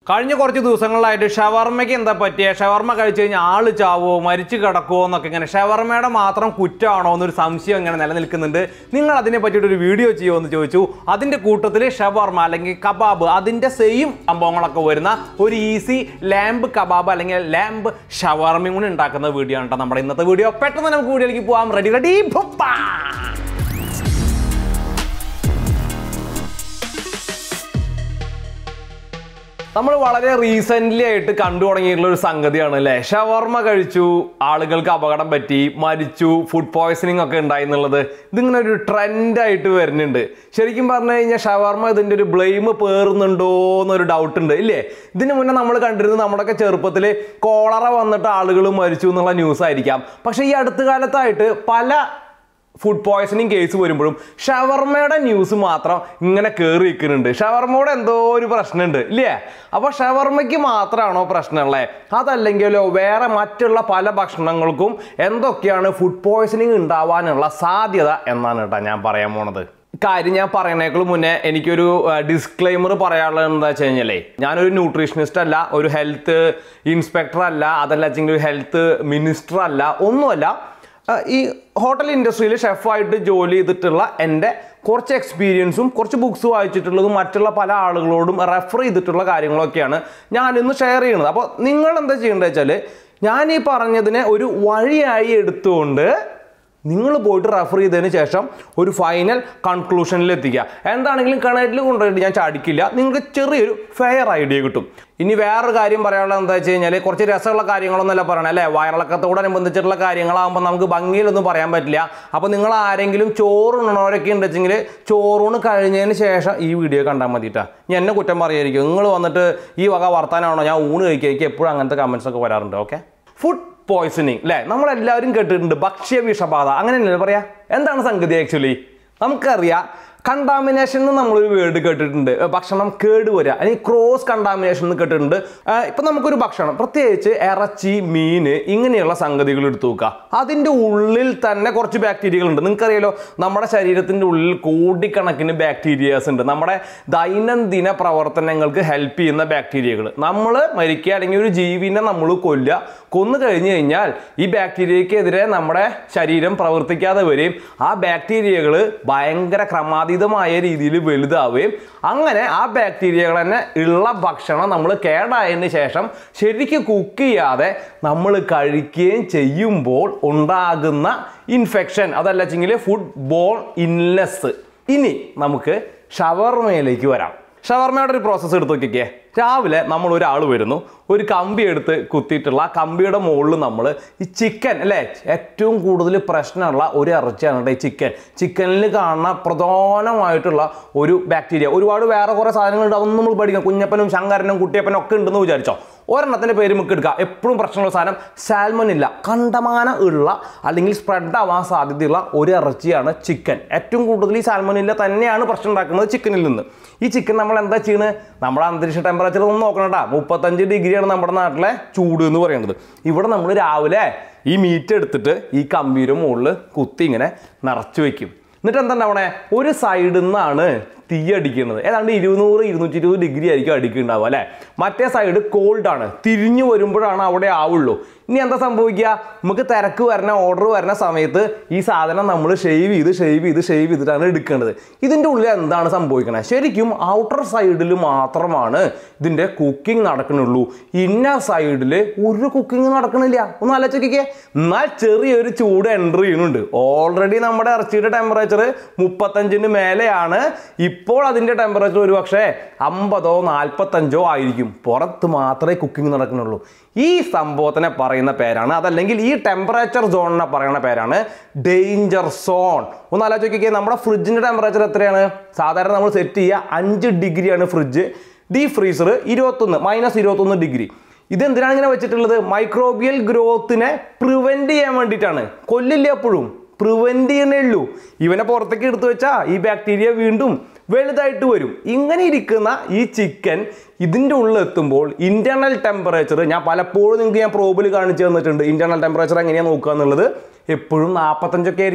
കഴിഞ്ഞ കുറച്ച് ദിവസങ്ങളിലായിട്ട് ഷവർമ്മയ്ക്ക് എന്താ പറ്റിയ ഷവർമ്മ കഴിച്ചു കഴിഞ്ഞാൽ ആള് ചാവോ മരിച്ചു കിടക്കുമോ എന്നൊക്കെ ഇങ്ങനെ ഷവർമ്മയുടെ മാത്രം കുറ്റമാണോ എന്നൊരു സംശയം ഇങ്ങനെ നിലനിൽക്കുന്നുണ്ട് നിങ്ങൾ അതിനെ പറ്റിയിട്ട് ഒരു വീഡിയോ ചെയ്യുമോ എന്ന് ചോദിച്ചു അതിന്റെ കൂട്ടത്തിൽ ഷവർമ്മ അല്ലെങ്കിൽ കബാബ് അതിന്റെ സെയിം സംഭവങ്ങളൊക്കെ വരുന്ന ഒരു ഈസി ലാമ്പ് കബാബ് അല്ലെങ്കിൽ ലാമ്പ് ഷവർമ്മയും കൂടി ഉണ്ടാക്കുന്ന വീഡിയോ ആണ് കേട്ടോ നമ്മുടെ ഇന്നത്തെ വീഡിയോ പെട്ടെന്ന് നമുക്ക് വീഡിയോയിലേക്ക് പോകാം റെഡി റെഡി നമ്മൾ വളരെ റീസെന്റ് ആയിട്ട് കണ്ടു തുടങ്ങിയിട്ടുള്ള ഒരു സംഗതിയാണ് അല്ലേ ഷവർമ്മ കഴിച്ചു ആളുകൾക്ക് അപകടം പറ്റി മരിച്ചു ഫുഡ് പോയ്സണിങ് ഒക്കെ ഉണ്ടായി എന്നുള്ളത് ഇതിങ്ങനെ ഒരു ട്രെൻഡായിട്ട് വരുന്നുണ്ട് ശരിക്കും പറഞ്ഞു കഴിഞ്ഞാൽ ഷവർമ്മ ഇതിൻ്റെ ഒരു ബ്ലെയിം പേറുന്നുണ്ടോ എന്നൊരു ഡൗട്ട് ഉണ്ട് ഇല്ലേ ഇതിന് മുന്നേ നമ്മൾ കണ്ടിരുന്നത് നമ്മുടെയൊക്കെ ചെറുപ്പത്തിൽ കോളറ വന്നിട്ട് ആളുകൾ മരിച്ചു എന്നുള്ള ന്യൂസ് ആയിരിക്കാം പക്ഷേ ഈ അടുത്ത കാലത്തായിട്ട് പല ഫുഡ് പോയ്സണിങ് കേസ് വരുമ്പോഴും ഷവർമ്മയുടെ ന്യൂസ് മാത്രം ഇങ്ങനെ കയറി നിൽക്കുന്നുണ്ട് ഷവർമ്മയുടെ എന്തോ ഒരു പ്രശ്നമുണ്ട് ഇല്ലേ അപ്പോൾ ഷവർമ്മയ്ക്ക് മാത്രമാണോ പ്രശ്നമുള്ളത് അതല്ലെങ്കിലോ വേറെ മറ്റുള്ള പല ഭക്ഷണങ്ങൾക്കും എന്തൊക്കെയാണ് ഫുഡ് പോയ്സണിങ് ഉണ്ടാവാനുള്ള സാധ്യത എന്നാണ് കേട്ടോ ഞാൻ പറയാൻ പോണത് കാര്യം ഞാൻ പറയണേക്കാൾ മുന്നേ എനിക്കൊരു ഡിസ്ക്ലൈമർ പറയാനുള്ളത് എന്താ വെച്ച് കഴിഞ്ഞാലേ ഞാനൊരു ന്യൂട്രീഷനിസ്റ്റ് അല്ല ഒരു ഹെൽത്ത് ഇൻസ്പെക്ടർ അല്ല അതല്ല വെച്ചെങ്കിൽ ഒരു ഹെൽത്ത് മിനിസ്റ്റർ അല്ല ഒന്നുമല്ല ആ, ഈ ഹോട്ടൽ ഇൻഡസ്ട്രിയിൽ ഷെഫായിട്ട് ജോലി ചെയ്തിട്ടുള്ള എൻ്റെ കുറച്ച് എക്സ്പീരിയൻസും കുറച്ച് ബുക്സ് വായിച്ചിട്ടുള്ളതും മറ്റുള്ള പല ആളുകളോടും റെഫർ ചെയ്തിട്ടുള്ള കാര്യങ്ങളൊക്കെയാണ് ഞാനിന്ന് ഷെയർ ചെയ്യുന്നത് അപ്പോൾ നിങ്ങൾ എന്താ ചെയ്യേണ്ടത് വെച്ചാൽ ഞാൻ ഈ പറഞ്ഞതിനെ ഒരു വഴിയായി എടുത്തുകൊണ്ട് നിങ്ങൾ പോയിട്ട് റെഫർ ചെയ്തതിന് ശേഷം ഒരു ഫൈനൽ കൺക്ലൂഷനിൽ എത്തിക്കുക എന്താണെങ്കിലും കിണറ്റിൽ കൊണ്ടുപോയിട്ട് ഞാൻ ചാടിക്കില്ല നിങ്ങൾക്ക് ചെറിയൊരു ഫെയർ ഐഡിയ കിട്ടും ഇനി വേറൊരു കാര്യം പറയാനുള്ളത് എന്താ വെച്ച് കഴിഞ്ഞാൽ കുറച്ച് രസമുള്ള കാര്യങ്ങളൊന്നുമല്ല പറയണം അല്ലേ വയറിളക്കത്തോടനുബന്ധിച്ചിട്ടുള്ള കാര്യങ്ങളാകുമ്പോൾ നമുക്ക് ഭംഗിയിലൊന്നും പറയാൻ പറ്റില്ല അപ്പോൾ നിങ്ങൾ ആരെങ്കിലും ചോറുണ്ണണവരൊക്കെ ഉണ്ടെച്ചെങ്കിൽ ചോറൂണ് കഴിഞ്ഞതിന് ശേഷം ഈ വീഡിയോ കണ്ടാൽ മതിട്ടാ ഞാൻ എന്നെ കുറ്റം പറയായിരിക്കും നിങ്ങൾ വന്നിട്ട് ഈ വക വർത്താനാണോ ഞാൻ ഊണ് കഴിക്കുക എനിക്ക് എപ്പോഴും അങ്ങനത്തെ കമൻസ് ഒക്കെ വരാറുണ്ട് ഓക്കെ ഫുഡ് പോയ്സണിങ് അല്ലേ നമ്മളെല്ലാവരും കേട്ടിട്ടുണ്ട് ഭക്ഷ്യ വിഷബാധ അങ്ങനെയല്ലേ പറയാ എന്താണ് സംഗതി ആക്ച്വലി നമുക്കറിയാം കണ്ടാമിനേഷൻ എന്ന് നമ്മളൊരു വേർഡ് കേട്ടിട്ടുണ്ട് ഏർ ഭക്ഷണം കേട് വരിക അല്ലെങ്കിൽ ക്രോസ് കണ്ടാമിനേഷൻ എന്ന് കേട്ടിട്ടുണ്ട് ഏർ ഇപ്പൊ നമുക്കൊരു ഭക്ഷണം പ്രത്യേകിച്ച് ഇറച്ചി മീന് ഇങ്ങനെയുള്ള സംഗതികൾ എടുത്തു നോക്കുക അതിൻ്റെ ഉള്ളിൽ തന്നെ കുറച്ച് ബാക്ടീരിയകൾ ഉണ്ട് നിങ്ങൾക്കറിയാലോ നമ്മുടെ ശരീരത്തിൻ്റെ ഉള്ളിൽ കോടിക്കണക്കിന് ബാക്ടീരിയാസ് ഉണ്ട് നമ്മുടെ ദൈനംദിന പ്രവർത്തനങ്ങൾക്ക് ഹെൽപ്പ് ചെയ്യുന്ന ബാക്ടീരിയകൾ നമ്മൾ മരിക്കുക അല്ലെങ്കിൽ ഒരു ജീവിനെ നമ്മൾ കൊല്ലുക കൊന്നു കഴിഞ്ഞു കഴിഞ്ഞാൽ ഈ ബാക്ടീരിയക്കെതിരെ നമ്മുടെ ശരീരം പ്രവർത്തിക്കാതെ വരികയും ആ ബാക്ടീരിയകൾ ഭയങ്കര ക്രമാതീതമായ രീതിയിൽ വലുതാവുകയും അങ്ങനെ ആ ബാക്ടീരിയകൾ തന്നെ ഉള്ള ഭക്ഷണം നമ്മൾ കേടായതിന് ശേഷം ശരിക്കും കുക്ക് ചെയ്യാതെ നമ്മൾ കഴിക്കുകയും ചെയ്യുമ്പോൾ ഉണ്ടാകുന്ന ഇൻഫെക്ഷൻ അതല്ല വെച്ചെങ്കിൽ ഫുഡ് ബോൺ ഇൻലെസ് ഇനി നമുക്ക് ഷവർമയിലേക്ക് വരാം ഷവർമയുടെ ഒരു പ്രോസസ്സ് എടുത്ത് നോക്കിക്കേ രാവിലെ നമ്മൾ ഒരാൾ വരുന്നു ഒരു കമ്പി എടുത്ത് കുത്തിയിട്ടുള്ള ആ കമ്പിയുടെ മുകളിൽ നമ്മൾ ഈ ചിക്കൻ അല്ലേ ഏറ്റവും കൂടുതൽ പ്രശ്നമുള്ള ഒരു ഇറച്ചിയാണ് കേട്ടോ ഈ ചിക്കൻ ചിക്കനിൽ കാണുന്ന പ്രധാനമായിട്ടുള്ള ഒരു ബാക്ടീരിയ ഒരുപാട് വേറെ കുറേ സാധനങ്ങളുണ്ട് അതൊന്നും നമ്മൾ പഠിക്കാം കുഞ്ഞപ്പനും ശങ്കരനും കുട്ടിയപ്പനും ഒക്കെ ഉണ്ടെന്ന് വിചാരിച്ചോ ഒരെണ്ണത്തിൻ്റെ പേര് നമുക്ക് എടുക്കുക എപ്പോഴും പ്രശ്നമുള്ള സാധനം സാൽമൺ ഇല്ല കണ്ടമാനം ഉള്ള അല്ലെങ്കിൽ സ്പ്രെഡ് ആവാൻ സാധ്യതയുള്ള ഒരു ഇറച്ചിയാണ് ചിക്കൻ ഏറ്റവും കൂടുതൽ ഈ സാൽമണില്ല തന്നെയാണ് പ്രശ്നം ഉണ്ടാക്കുന്നത് ചിക്കനിൽ നിന്ന് ഈ ചിക്കൻ നമ്മൾ എന്താ ചെയ്യുന്നത് നമ്മുടെ അന്തരീക്ഷ ടെമ്പറേച്ചർ ഒന്ന് നോക്കണട്ടാ മുപ്പത്തഞ്ച് ഡിഗ്രിയാണ് നമ്മുടെ നാട്ടിലെ ചൂട് എന്ന് പറയുന്നത് ഇവിടെ നമ്മൾ രാവിലെ ഈ മീറ്റ് എടുത്തിട്ട് ഈ കമ്പിയുടെ മുകളിൽ കുത്തി ഇങ്ങനെ നിറച്ച് വെക്കും എന്നിട്ട് എന്താ ഉണ്ടാവണേ ഒരു സൈഡിൽ നിന്നാണ് തീ അടിക്കുന്നത് ഏതാണ്ട് ഇരുന്നൂറ് ഇരുന്നൂറ്റി ഇരുപത് ഡിഗ്രി ആയിരിക്കും അടിക്കുന്നുണ്ടാവുക അല്ലേ മറ്റേ സൈഡ് കോൾഡ് ആണ് തിരിഞ്ഞു വരുമ്പോഴാണ് അവിടെ ആവുള്ളൂ ഇനി എന്താ സംഭവിക്കുക നമുക്ക് തിരക്ക് വരണ ഓർഡർ വരുന്ന സമയത്ത് ഈ സാധനം നമ്മൾ ഷെയ്വ് ചെയ്ത് ഷെയ്വ് ചെയ്ത് ഷെയ്വ് ചെയ്തിട്ടാണ് എടുക്കേണ്ടത് ഇതിൻ്റെ ഉള്ളിൽ എന്താണ് സംഭവിക്കണത് ശരിക്കും ഔട്ടർ സൈഡിൽ മാത്രമാണ് ഇതിൻ്റെ കുക്കിംഗ് നടക്കണുള്ളൂ ഇന്നർ സൈഡിൽ ഒരു കുക്കിംഗ് നടക്കണില്ല ഒന്ന് ആലോചിക്കേ എന്നാൽ ചെറിയൊരു ചൂട് എൻ്റർ ചെയ്യുന്നുണ്ട് ഓൾറെഡി നമ്മുടെ ഇറച്ചിയുടെ ടെമ്പറേച്ചർ മുപ്പത്തഞ്ചിന് മേലെയാണ് ഇപ്പോൾ അതിൻ്റെ ടെമ്പറേച്ചർ ഒരു പക്ഷേ അമ്പതോ നാൽപ്പത്തഞ്ചോ ആയിരിക്കും പുറത്ത് മാത്രമേ കുക്കിംഗ് നടക്കുന്നുള്ളൂ ഈ സംഭവത്തിനെ പറയുന്ന പേരാണ് അതല്ലെങ്കിൽ ഈ ടെമ്പറേച്ചർ സോണിനെ പറയുന്ന പേരാണ് ഡേഞ്ചർ സോൺ ഒന്ന് ആലോചിക്കുക നമ്മുടെ ഫ്രിഡ്ജിൻ്റെ ടെമ്പറേച്ചർ എത്രയാണ് സാധാരണ നമ്മൾ സെറ്റ് ചെയ്യുക അഞ്ച് ഡിഗ്രിയാണ് ഫ്രിഡ്ജ് ഡീപ് ഫ്രീസർ ഇരുപത്തൊന്ന് മൈനസ് ഇരുപത്തൊന്ന് ഡിഗ്രി ഇതെന്തിനാണ് ഇങ്ങനെ വെച്ചിട്ടുള്ളത് മൈക്രോബിയൽ ഗ്രോത്തിനെ പ്രിവെൻറ്റ് ചെയ്യാൻ വേണ്ടിയിട്ടാണ് കൊല്ലില്ല എപ്പോഴും പ്രിവെൻറ്റ് ചെയ്യണേ ഉള്ളൂ ഇവനെ പുറത്തേക്ക് എടുത്തു വെച്ചാൽ ഈ ബാക്ടീരിയ വീണ്ടും വലുതായിട്ട് വരും ഇങ്ങനെ ഇരിക്കുന്ന ഈ ചിക്കൻ ഇതിൻ്റെ ഉള്ളിൽ എത്തുമ്പോൾ ഇന്റേണൽ ടെമ്പറേച്ചർ ഞാൻ പലപ്പോഴും നിങ്ങൾക്ക് ഞാൻ പ്രോബിൽ കാണിച്ചു തന്നിട്ടുണ്ട് ഇന്റേണൽ ടെമ്പറേച്ചർ എങ്ങനെയാണ് നോക്കുക എന്നുള്ളത് എപ്പോഴും നാൽപ്പത്തഞ്ചൊക്കെ ആയിരിക്കും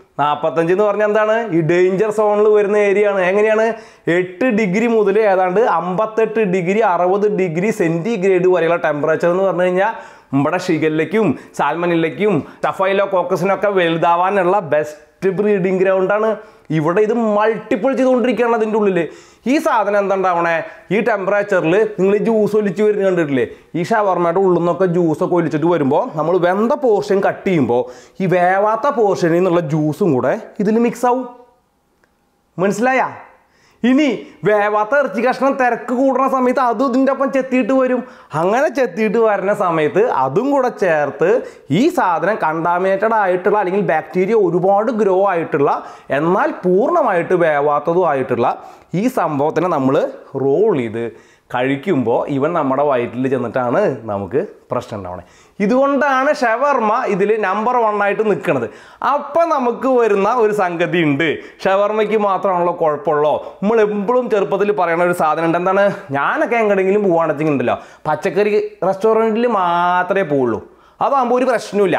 നാൽപ്പത്തഞ്ച് എന്ന് പറഞ്ഞാൽ എന്താണ് ഈ ഡേഞ്ചർ സോണിൽ വരുന്ന ഏരിയ ആണ് എങ്ങനെയാണ് എട്ട് ഡിഗ്രി മുതൽ ഏതാണ്ട് അമ്പത്തെട്ട് ഡിഗ്രി അറുപത് ഡിഗ്രി സെൻറ്റിഗ്രേഡ് വരെയുള്ള ടെമ്പറേച്ചർ എന്ന് പറഞ്ഞു കഴിഞ്ഞാൽ നമ്മുടെ ഷിഗല്ലയ്ക്കും സാൽമനിലേക്കും ടഫൈലോ കോക്കസിനൊക്കെ വലുതാവാനുള്ള ബെസ്റ്റ് ബ്രീഡിംഗ് ഗ്രൗണ്ടാണ് ഇവിടെ ഇത് മൾട്ടിപ്പിൾ ചെയ്തുകൊണ്ടിരിക്കുകയാണ് അതിൻ്റെ ഉള്ളിൽ ഈ സാധനം എന്താ ഉണ്ടാവണേ ഈ ടെമ്പറേച്ചറിൽ നിങ്ങൾ ജ്യൂസ് ഒലിച്ച് വരുന്ന കണ്ടിട്ടില്ലേ ഈ ഷവർമയുടെ ഉള്ളിൽ നിന്നൊക്കെ ജ്യൂസൊക്കെ ഒലിച്ചിട്ട് വരുമ്പോൾ നമ്മൾ വെന്ത പോർഷൻ കട്ട് ചെയ്യുമ്പോൾ ഈ വേവാത്ത പോർഷനിൽ നിന്നുള്ള ജ്യൂസും കൂടെ ഇതിൽ മിക്സ് ആവും മനസ്സിലായ ഇനി വേവാത്ത ഇറച്ചി കഷ്ണം തിരക്ക് കൂടുന്ന സമയത്ത് അതും ഇതിൻ്റെ ഒപ്പം ചെത്തിയിട്ട് വരും അങ്ങനെ ചെത്തിയിട്ട് വരുന്ന സമയത്ത് അതും കൂടെ ചേർത്ത് ഈ സാധനം കണ്ടാമിനേറ്റഡ് ആയിട്ടുള്ള അല്ലെങ്കിൽ ബാക്ടീരിയ ഒരുപാട് ഗ്രോ ആയിട്ടുള്ള എന്നാൽ പൂർണ്ണമായിട്ട് വേവാത്തതും ആയിട്ടുള്ള ഈ സംഭവത്തിനെ നമ്മൾ റോൾ ചെയ്ത് കഴിക്കുമ്പോൾ ഇവൻ നമ്മുടെ വയറ്റിൽ ചെന്നിട്ടാണ് നമുക്ക് പ്രശ്നം ഉണ്ടാവണേ ഇതുകൊണ്ടാണ് ഷവർമ ഇതിൽ നമ്പർ വൺ ആയിട്ട് നിൽക്കുന്നത് അപ്പം നമുക്ക് വരുന്ന ഒരു സംഗതി ഉണ്ട് ഷവർമയ്ക്ക് മാത്രമാണല്ലോ കുഴപ്പമുള്ളോ നമ്മൾ എപ്പോഴും ചെറുപ്പത്തിൽ പറയുന്ന ഒരു സാധനം ഉണ്ട് എന്താണ് ഞാനൊക്കെ എങ്ങടെങ്കിലും പോവുകയാണെന്നുണ്ടെങ്കിൽ ഉണ്ടല്ലോ പച്ചക്കറി റെസ്റ്റോറൻറ്റിൽ മാത്രമേ പോവുള്ളൂ അതാകുമ്പോൾ ഒരു പ്രശ്നമില്ല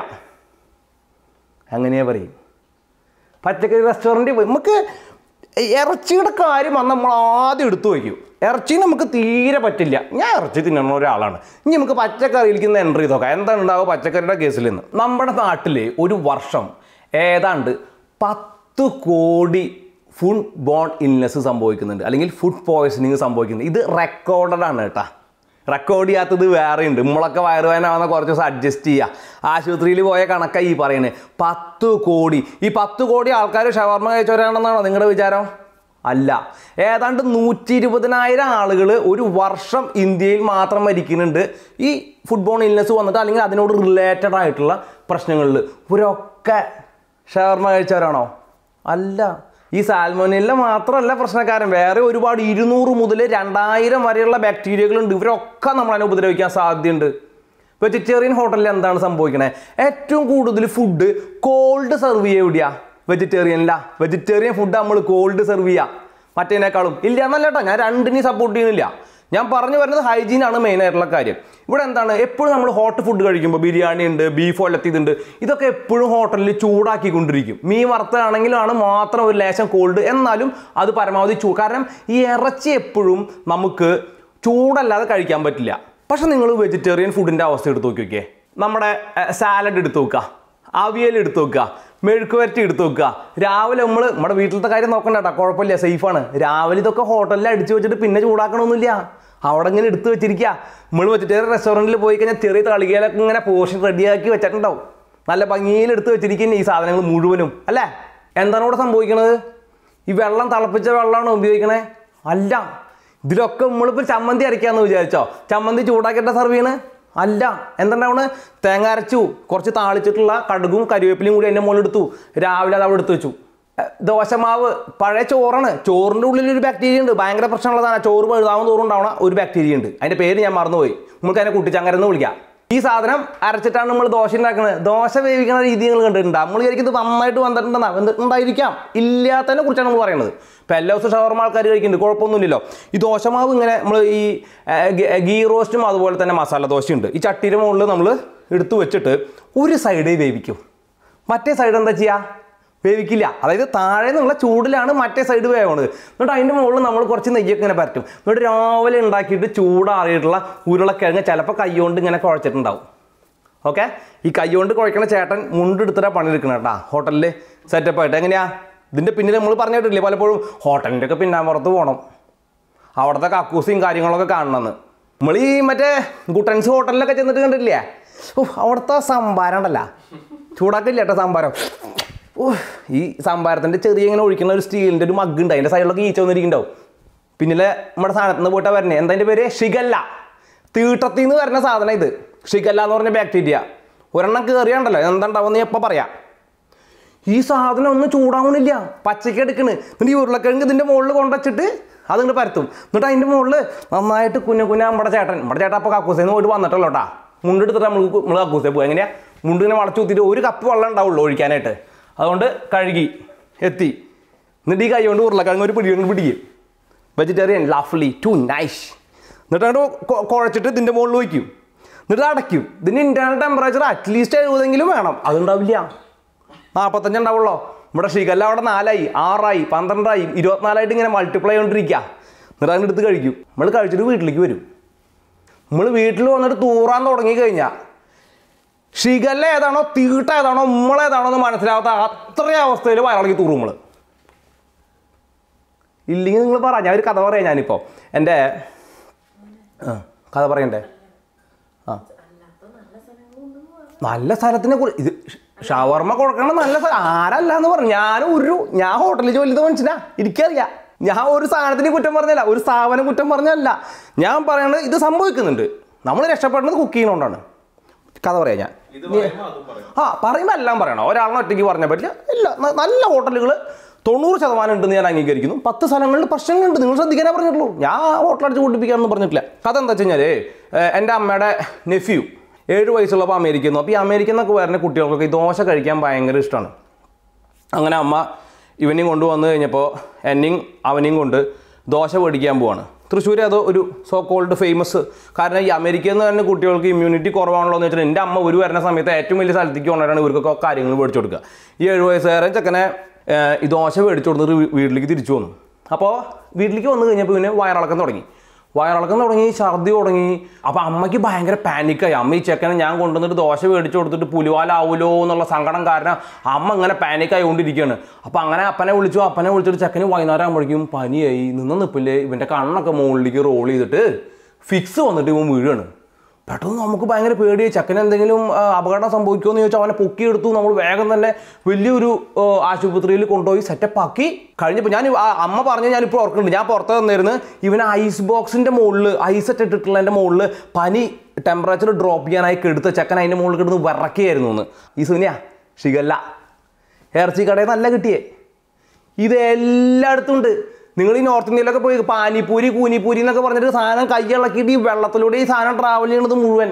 അങ്ങനെയാ പറയും പച്ചക്കറി റെസ്റ്റോറൻറ്റിൽ പോയി നമുക്ക് ഇറച്ചിയുടെ കാര്യം വന്ന് നമ്മൾ ആദ്യം എടുത്തു വയ്ക്കും ഇറച്ചി നമുക്ക് തീരെ പറ്റില്ല ഞാൻ ഇറച്ചി തിന്നുന്ന ഒരാളാണ് ഇനി നമുക്ക് പച്ചക്കറിയിലേക്ക് നിന്ന് എൻ്റർ ചെയ്ത് നോക്കാം എന്താണ് ഉണ്ടാവുക പച്ചക്കറിയുടെ കേസിൽ നിന്ന് നമ്മുടെ നാട്ടിൽ ഒരു വർഷം ഏതാണ്ട് പത്ത് കോടി ഫുഡ് ബോൺ ഇൽനെസ് സംഭവിക്കുന്നുണ്ട് അല്ലെങ്കിൽ ഫുഡ് പോയ്സണിങ് സംഭവിക്കുന്നുണ്ട് ഇത് റെക്കോർഡഡ് ആണ് കേട്ടോ റെക്കോർഡ് ചെയ്യാത്തത് വേറെ ഉണ്ട് നമ്മളൊക്കെ വയറുവേനാവുന്ന കുറച്ച് ദിവസം അഡ്ജസ്റ്റ് ചെയ്യുക ആശുപത്രിയിൽ പോയ കണക്കായി ഈ പറയുന്നത് പത്ത് കോടി ഈ പത്ത് കോടി ആൾക്കാർ ഷവർമ കഴിച്ചവരാണെന്നാണോ നിങ്ങളുടെ വിചാരം അല്ല ഏതാണ്ട് നൂറ്റി ഇരുപതിനായിരം ആളുകൾ ഒരു വർഷം ഇന്ത്യയിൽ മാത്രം മരിക്കുന്നുണ്ട് ഈ ഫുട്ബോൾ ഇൽനെസ് വന്നിട്ട് അല്ലെങ്കിൽ അതിനോട് റിലേറ്റഡ് ആയിട്ടുള്ള പ്രശ്നങ്ങളിൽ ഇവരൊക്കെ ഷവർമ കഴിച്ചവരാണോ അല്ല ഈ സാൽമോനില്ല മാത്രമല്ല പ്രശ്നക്കാരൻ വേറെ ഒരുപാട് ഇരുന്നൂറ് മുതൽ രണ്ടായിരം വരെയുള്ള ബാക്ടീരിയകളുണ്ട് ഇവരൊക്കെ നമ്മളതിനെ ഉപദ്രവിക്കാൻ സാധ്യതയുണ്ട് വെജിറ്റേറിയൻ ഹോട്ടലിൽ എന്താണ് സംഭവിക്കണേ ഏറ്റവും കൂടുതൽ ഫുഡ് കോൾഡ് സെർവ് ചെയ്യുക എവിടെയാ വെജിറ്റേറിയനില്ല വെജിറ്റേറിയൻ ഫുഡ് നമ്മൾ കോൾഡ് സെർവ് ചെയ്യുക മറ്റേനേക്കാളും ഇല്ല എന്നല്ല കേട്ടോ ഞാൻ രണ്ടിനെയും സപ്പോർട്ട് ചെയ്യുന്നില്ല ഞാൻ പറഞ്ഞു വരുന്നത് ഹൈജീൻ ആണ് മെയിൻ ആയിട്ടുള്ള കാര്യം ഇവിടെ എന്താണ് എപ്പോഴും നമ്മൾ ഹോട്ട് ഫുഡ് കഴിക്കുമ്പോൾ ബിരിയാണി ഉണ്ട് ബീഫ് ഒലത്തിയതുണ്ട് ഇതൊക്കെ എപ്പോഴും ഹോട്ടലിൽ ചൂടാക്കിക്കൊണ്ടിരിക്കും മീൻ വറുത്താണെങ്കിലാണ് മാത്രം ഒരു ലേശം കോൾഡ് എന്നാലും അത് പരമാവധി ചൂ കാരണം ഈ ഇറച്ചി എപ്പോഴും നമുക്ക് ചൂടല്ലാതെ കഴിക്കാൻ പറ്റില്ല പക്ഷെ നിങ്ങൾ വെജിറ്റേറിയൻ ഫുഡിൻ്റെ അവസ്ഥ എടുത്ത് നോക്കി നോക്കിയേ നമ്മുടെ സാലഡ് എടുത്ത് നോക്കുക അവിയൽ എടുത്ത് നോക്കുക മെഴുക്ക് വരട്ടി എടുത്ത് നോക്കുക രാവിലെ നമ്മൾ നമ്മുടെ വീട്ടിലത്തെ കാര്യം നോക്കണ്ട കേട്ടോ കുഴപ്പമില്ല സേഫാണ് രാവിലെ ഇതൊക്കെ ഹോട്ടലിൽ അടിച്ചു വെച്ചിട്ട് പിന്നെ ചൂടാക്കണമൊന്നുമില്ല അവിടെ ഇങ്ങനെ എടുത്ത് വെച്ചിരിക്കുക നമ്മൾ വെജിറ്റേറിയൻ റെസ്റ്റോറൻറ്റിൽ പോയി കഴിഞ്ഞാൽ ചെറിയ തളികയിലൊക്കെ ഇങ്ങനെ പോഷൻ റെഡിയാക്കി വെച്ചിട്ടുണ്ടാവും നല്ല ഭംഗിയിൽ എടുത്ത് വെച്ചിരിക്കുന്ന ഈ സാധനങ്ങൾ മുഴുവനും അല്ലേ എന്താണ് ഇവിടെ സംഭവിക്കണത് ഈ വെള്ളം തിളപ്പിച്ച വെള്ളമാണോ ഉപയോഗിക്കണേ അല്ല ഇതിലൊക്കെ നമ്മളിപ്പോൾ ചമ്മന്തി അരയ്ക്കാന്ന് വിചാരിച്ചോ ചമ്മന്തി ചൂടാക്കിയിട്ട് സർവ് ചെയ്യണേ അല്ല എന്തുണ്ടാവണ് തേങ്ങ അരച്ചു കുറച്ച് താളിച്ചിട്ടുള്ള കടുകും കരിവേപ്പിലയും കൂടി അതിൻ്റെ മുകളിൽ എടുത്തു രാവിലെ അത് അവിടെ എടുത്തു വെച്ചു എ, ദോശമാവ് പഴയ ചോറാണ് ചോറിൻ്റെ ഉള്ളിൽ ഒരു ബാക്ടീരിയ ഉണ്ട് ഭയങ്കര പ്രശ്നമുള്ളതാണ് ചോറ് പഴുതാവും തോറും ഉണ്ടാവണ ഒരു ബാക്ടീരിയ ഉണ്ട് അതിൻ്റെ പേര് ഞാൻ മറന്നുപോയി നമുക്ക് അതിനെ കുട്ടിച്ചങ്ങരെന്ന് വിളിക്കാം ഈ സാധനം അരച്ചിട്ടാണ് നമ്മൾ ദോശ ഉണ്ടാക്കുന്നത് ദോശ വേവിക്കുന്ന രീതി നിങ്ങൾ കണ്ടിട്ടുണ്ട് നമ്മൾ വിചാരിക്കുന്നത് നന്നായിട്ട് വന്നിട്ടുണ്ടെന്നാ വന്നിട്ടുണ്ടായിരിക്കാം ഇല്ലാത്തതിനെ കുറിച്ചാണ് നമ്മൾ പറയുന്നത് ഇപ്പം എല്ലാ ദിവസവും ഷവർമ ആൾക്കാർ കഴിക്കുന്നുണ്ട് കുഴപ്പമൊന്നുമില്ലല്ലോ ഈ ദോശമാവ് ഇങ്ങനെ നമ്മൾ ഈ ആ, ഗ- ഗീ റോസ്റ്റും അതുപോലെ തന്നെ മസാല ദോശയുണ്ട് ഈ ചട്ടിയുടെ മുകളിൽ നമ്മൾ എടുത്തു വെച്ചിട്ട് ഒരു സൈഡേ വേവിക്കും മറ്റേ സൈഡ് എന്താ ചെയ്യുക വേവിക്കില്ല അതായത് താഴെ നിന്നുള്ള ചൂടിലാണ് മറ്റേ സൈഡ് വേവണത് എന്നിട്ട് അതിൻ്റെ മുകളിൽ നമ്മൾ കുറച്ച് നെയ്യൊക്കെ ഇങ്ങനെ പരറ്റും എന്നിട്ട് രാവിലെ ഉണ്ടാക്കിയിട്ട് ചൂടാറിയിട്ടുള്ള ഉരുളക്കിഴങ്ങ് ചിലപ്പോൾ കൈകൊണ്ട് ഇങ്ങനെ കുഴച്ചിട്ടുണ്ടാവും ഓക്കെ ഈ കൈ കൊണ്ട് കുഴക്കണ ചേട്ടൻ മുണ്ടെടുത്തിട്ടാണ് പണിയെടുക്കണം കേട്ടാ ഹോട്ടലിൽ സെറ്റപ്പ് ആയിട്ട് എങ്ങനെയാ ഇതിൻ്റെ പിന്നിൽ നമ്മൾ പറഞ്ഞിട്ടില്ലേ പലപ്പോഴും ഹോട്ടലിൻ്റെ ഒക്കെ പിന്നാമ്പുറത്ത് പോകണം അവിടുത്തെ കക്കൂസിയും കാര്യങ്ങളൊക്കെ കാണണമെന്ന് നമ്മൾ ഈ മറ്റേ ഗുട്ടൻസ് ഹോട്ടലിലൊക്കെ ചെന്നിട്ട് കണ്ടില്ലേ ഓ അവിടുത്തെ സംഭാരം ഉണ്ടല്ല ചൂടാക്കില്ല കേട്ടോ സംഭാരം ഓ ഈ സംഭാരത്തിൻ്റെ ചെറിയ ഇങ്ങനെ ഒഴിക്കുന്ന ഒരു സ്റ്റീലിൻ്റെ ഒരു മഗ് ഉണ്ട് അതിൻ്റെ സൈഡിലൊക്കെ ഈച്ച വന്നിരിക്കുന്നുണ്ടാവും പിന്നിലെ നമ്മുടെ സാധനത്ത് നിന്ന് പോയിട്ടാ വരണേ എന്താ അതിൻ്റെ പേര് ഷിഗല്ല തീട്ടത്തിൽ നിന്ന് വരുന്ന സാധനം ഇത് ഷിഗല്ല എന്ന് പറഞ്ഞ ബാക്ടീരിയ ഒരെണ്ണം കയറിയാണ്ടല്ലോ എന്താണ്ടാവുമെന്ന് ഞാൻ എപ്പോൾ പറയാം ഈ സാധനം ഒന്നും ചൂടാവണില്ല പച്ചയ്ക്ക് എടുക്കണ് എന്നിട്ട് ഈ ഉരുളക്കിഴങ്ങ് ഇതിൻ്റെ മുകളിൽ കൊണ്ടുവച്ചിട്ട് അതിങ്ങോട്ട് പരത്തും എന്നിട്ട് അതിൻ്റെ മുകളിൽ നന്നായിട്ട് കുഞ്ഞു കുഞ്ഞ നമ്മുടെ ചേട്ടൻ നമ്മുടെ ചേട്ടൻ അപ്പോൾ കക്കൂസേന്ന് പോയിട്ട് വന്നിട്ടല്ലോ കേട്ടാ മുണ്ടെടുത്തിട്ട് നമ്മൾ നമ്മൾ കക്കൂസേ പോകും എങ്ങനെയാ മുണ്ട് ഇങ്ങനെ വളച്ചു കുത്തിയിട്ട് ഒരു കപ്പ് വെള്ളം ഉണ്ടാവുള്ളൂ ഒഴിക്കാനായിട്ട് അതുകൊണ്ട് കഴുകി എത്തി എന്നിട്ട് ഈ കൈ കൊണ്ട് ഉരുളക്കിഴങ്ങ് ഒരു പിടി കൊണ്ട് പിടിക്കും വെജിറ്റേറിയൻ ലഫ്ലി ടു നൈസ് എന്നിട്ട് അങ്ങോട്ട് കൊ- കുഴച്ചിട്ട് ഇതിൻ്റെ മുകളിൽ വയ്ക്കും എന്നിട്ട് അടയ്ക്കും ഇതിന് ഇൻറ്റേർണൽ ടെമ്പറേച്ചർ അറ്റ്ലീസ്റ്റ് എഴുപതെങ്കിലും വേണം അതുണ്ടാവില്ല നാൽപ്പത്തഞ്ച് ഉണ്ടാവുള്ളൂ നമ്മുടെ ഷിഗല്ല അവിടെ നാലായി ആറായി പന്ത്രണ്ടായി ഇരുപത്തിനാലായിട്ട് ഇങ്ങനെ മൾട്ടിപ്ലൈ ചെയ്തുകൊണ്ടിരിക്കുക എന്നിട്ട് അങ്ങനെ എടുത്ത് കഴിക്കും നമ്മൾ കഴിച്ചിട്ട് വീട്ടിലേക്ക് വരും നമ്മൾ വീട്ടിൽ വന്നിട്ട് തൂറാൻ തുടങ്ങി കഴിഞ്ഞാൽ ഷിഗല്ല ഏതാണോ തീട്ട ഏതാണോ നമ്മളേതാണോ എന്ന് മനസ്സിലാവാത്ത അത്രയും അവസ്ഥയിൽ വയറിളക്കി തൂറും നമ്മൾ ഇല്ലെങ്കിൽ നിങ്ങൾ പറ ഞാൻ ഒരു കഥ പറയാം ഞാനിപ്പോൾ എൻ്റെ ആ കഥ പറയണ്ടേ ആ നല്ല സ്ഥലത്തിനെ കുറി ഇത് ഷവർമ്മ കൊടുക്കണം നല്ല സ്ഥലം ആരല്ല എന്ന് പറഞ്ഞു ഞാൻ ഒരു ഞാൻ ഹോട്ടലിൽ ജോലി ചെയ്ത മനുഷ്യനാ എനിക്കറിയാം ഞാൻ ഒരു സാധനത്തിന് കുറ്റം പറഞ്ഞല്ല ഒരു സ്ഥാപനം കുറ്റം പറഞ്ഞല്ല ഞാൻ പറയണത് ഇത് സംഭവിക്കുന്നുണ്ട് നമ്മൾ രക്ഷപ്പെടുന്നത് കുക്ക് ചെയ്യുന്നതുകൊണ്ടാണ് കഥ പറയാം ഞാൻ ആ പറയുമ്പോൾ എല്ലാം പറയണം ഒരാളിനെ ഒറ്റയ്ക്ക് പറഞ്ഞാൽ പറ്റില്ല ഇല്ല ന- നല്ല ഹോട്ടലുകൾ തൊണ്ണൂറ് ശതമാനം ഉണ്ടെന്ന് ഞാൻ അംഗീകരിക്കുന്നു പത്ത് സ്ഥലങ്ങളിൽ പ്രശ്നങ്ങളുണ്ട് നിങ്ങൾ ശ്രദ്ധിക്കാനേ പറഞ്ഞിട്ടുള്ളൂ ഞാൻ ഹോട്ടൽ അടിച്ച് കൂട്ടിപ്പിക്കാനൊന്നും പറഞ്ഞിട്ടില്ല കഥ എന്താ വെച്ച് കഴിഞ്ഞാൽ എൻ്റെ അമ്മയുടെ നെഫ്യൂ ഏഴ് വയസ്സുള്ളപ്പോൾ അമേരിക്കയിൽ നിന്ന് അപ്പോൾ ഈ അമേരിക്കയിൽ നിന്നൊക്കെ വരുന്ന കുട്ടികൾക്കൊക്കെ ഈ ദോശ കഴിക്കാൻ ഭയങ്കര ഇഷ്ടമാണ് അങ്ങനെ അമ്മ ഇവനെയും കൊണ്ടുവന്ന് കഴിഞ്ഞപ്പോൾ എന്നെയും അവനെയും കൊണ്ട് ദോശ മേടിക്കാൻ പോവാണ് തൃശ്ശൂർ അത് ഒരു സോ കോൾഡ് ഫേമസ് കാരണം ഈ അമേരിക്കയിൽ നിന്ന് തന്നെ കുട്ടികൾക്ക് ഇമ്മ്യൂണിറ്റി കുറവാണല്ലോ എന്ന് വെച്ചാൽ എൻ്റെ അമ്മ ഒരു വരുന്ന സമയത്ത് ഏറ്റവും വലിയ സ്ഥലത്തേക്ക് കൊണ്ടുവരാണ് ഇവർക്കൊക്കെ കാര്യങ്ങൾ മേടിച്ചു കൊടുക്കുക ഈ ഏഴ് വയസ്സുകാരൻ ചെക്കനെ ഏഹ്, ഈ ദോശ മേടിച്ചു കൊടുത്തിട്ട് വീ- വീട്ടിലേക്ക് തിരിച്ചു വന്നു അപ്പോൾ വീട്ടിലേക്ക് വന്നു കഴിഞ്ഞപ്പോൾ പിന്നെ വയറിളക്കം തുടങ്ങി വയറിളക്കം തുടങ്ങി ഛർദി തുടങ്ങി അപ്പോൾ അമ്മയ്ക്ക് ഭയങ്കര പാനിക്കായി അമ്മ ഈ ചെക്കനെ ഞാൻ കൊണ്ടുവന്നിട്ട് ദോശ മേടിച്ചു കൊടുത്തിട്ട് പുലിവാലാവൂലോ എന്നുള്ള സങ്കടം കാരണം അമ്മ ഇങ്ങനെ പാനിക്കായി കൊണ്ടിരിക്കുകയാണ് അപ്പോൾ അങ്ങനെ അപ്പനെ വിളിച്ചു അപ്പനെ വിളിച്ചിട്ട് ചെക്കന് വൈകുന്നേരം ആകുമ്പോഴേക്കും പനിയായി നിന്ന് നിപ്പില്ലേ ഇവൻ്റെ കണ്ണൊക്കെ മുകളിലേക്ക് റോൾ ചെയ്തിട്ട് ഫിക്സ് വന്നിട്ട് ഇവൻ വീഴുകയാണ് പെട്ടെന്ന് നമുക്ക് ഭയങ്കര പേടിയായി ചെക്കന് എന്തെങ്കിലും ആ, അപകടം സംഭവിക്കുമോ എന്ന് ചോദിച്ചാൽ അവനെ പൊക്കിയെടുത്തു നമ്മൾ വേഗം തന്നെ വലിയൊരു ആ, ആശുപത്രിയിൽ കൊണ്ടുപോയി സെറ്റപ്പ് ആക്കി കഴിഞ്ഞപ്പോൾ ഞാൻ ആ അമ്മ പറഞ്ഞ് ഞാനിപ്പോൾ ഓർക്കുന്നുണ്ട് ഞാൻ പുറത്ത് തന്നിരുന്നു ഇവന് ഐസ് ബോക്സിൻ്റെ മുകളിൽ ഐസ് ഒക്കെ ഇട്ടിട്ടുള്ളതിൻ്റെ മുകളിൽ പനി ടെമ്പറേച്ചർ ഡ്രോപ്പ് ചെയ്യാനായി കെടുത്ത ചെക്കൻ അതിൻ്റെ മുകളിൽ കിടന്ന് വിറക്കിയായിരുന്നു എന്ന് ഈ സുനിയ ഷിഗല്ല ഇറച്ചി കടയിൽ നല്ല കിട്ടിയേ ഇത് എല്ലായിടത്തും ഉണ്ട് നിങ്ങൾ ഈ നോർത്ത് ഇന്ത്യയിലൊക്കെ പോയി പാനിപ്പൂരി കൂനിപ്പൂരി എന്നൊക്കെ പറഞ്ഞിട്ട് സാധനം കൈയിളക്കിയിട്ട് ഈ വെള്ളത്തിലൂടെ ഈ സാധനം ട്രാവൽ ചെയ്യണത് മുഴുവൻ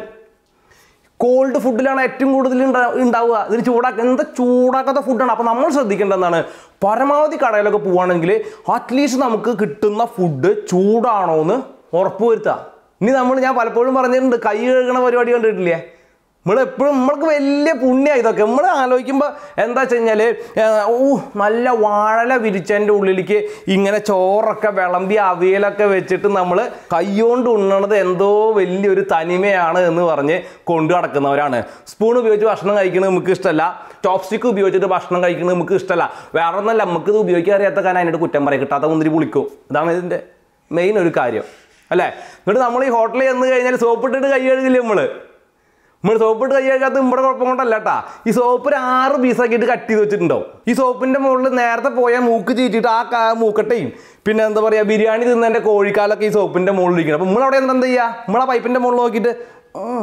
കോൾഡ് ഫുഡിലാണ് ഏറ്റവും കൂടുതൽ ഉണ്ടാ- ഉണ്ടാവുക ഇതിന് ചൂടാക്ക എന്താ ചൂടാക്കാത്ത ഫുഡാണ് അപ്പോൾ നമ്മൾ ശ്രദ്ധിക്കേണ്ടത് എന്താണ് പരമാവധി കടയിലൊക്കെ പോവുകയാണെങ്കിൽ അറ്റ്ലീസ്റ്റ് നമുക്ക് കിട്ടുന്ന ഫുഡ് ചൂടാണോ എന്ന് ഉറപ്പുവരുത്തുക ഇനി നമ്മൾ ഞാൻ പലപ്പോഴും പറഞ്ഞിട്ടുണ്ട് കൈ കഴുകണ പരിപാടി കണ്ടിട്ടില്ലേ നമ്മൾ എപ്പോഴും നമ്മൾക്ക് വലിയ പുണ്യമാണ് ഇതൊക്കെ നമ്മൾ ആലോചിക്കുമ്പോൾ എന്താ വെച്ച് കഴിഞ്ഞാൽ ഓ നല്ല വാഴല വിരിച്ചതിൻ്റെ ഉള്ളിലേക്ക് ഇങ്ങനെ ചോറൊക്കെ വിളമ്പി അവിയലൊക്കെ വെച്ചിട്ട് നമ്മൾ കൈകൊണ്ട് ഉണ്ണണത് എന്തോ വലിയൊരു തനിമയാണ് എന്ന് പറഞ്ഞ് കൊണ്ടു നടക്കുന്നവരാണ് സ്പൂൺ ഉപയോഗിച്ച് ഭക്ഷണം കഴിക്കുന്നത് നമുക്ക് ഇഷ്ടമല്ല ചോപ്സ്റ്റിക്ക് ഉപയോഗിച്ചിട്ട് ഭക്ഷണം കഴിക്കുന്നത് നമുക്ക് ഇഷ്ടമല്ല വേറെ ഒന്നല്ല നമുക്ക് ഇത് ഉപയോഗിക്കാൻ അറിയാത്ത കാരണം അതിൻ്റെ കുറ്റം പറയും കിട്ടാത്ത മുന്തിരി പുളിക്കും ഇതാണ് ഇതിൻ്റെ മെയിൻ ഒരു കാര്യം അല്ലേ എന്നിട്ട് നമ്മൾ ഈ ഹോട്ടലിൽ ചെന്ന് കഴിഞ്ഞാൽ സോപ്പ് ഇട്ടിട്ട് കൈ കഴുകില്ലേ നമ്മൾ നമ്മൾ സോപ്പ് ഇട്ട് കൈ കഴുകാത്ത നമ്മുടെ കുഴപ്പം കൊണ്ടല്ല കേട്ടാ ഈ സോപ്പ് ഒരു ആറ് പീസാക്കിയിട്ട് കട്ട് ചെയ്ത് വെച്ചിട്ടുണ്ടാവും ഈ സോപ്പിന്റെ മുകളിൽ നേരത്തെ പോയാൽ മൂക്ക് ചീറ്റിട്ട് ആ കാ- മൂക്കട്ടയും പിന്നെ എന്താ പറയാ ബിരിയാണി തിന്നതിന്റെ കോഴിക്കാലൊക്കെ ഈ സോപ്പിന്റെ മുകളിൽ ഇരിക്കണം അപ്പൊ നമ്മളവിടെ എന്താ ചെയ്യുക നമ്മളാ പൈപ്പിന്റെ മുകളിൽ നോക്കിയിട്ട് ഉം,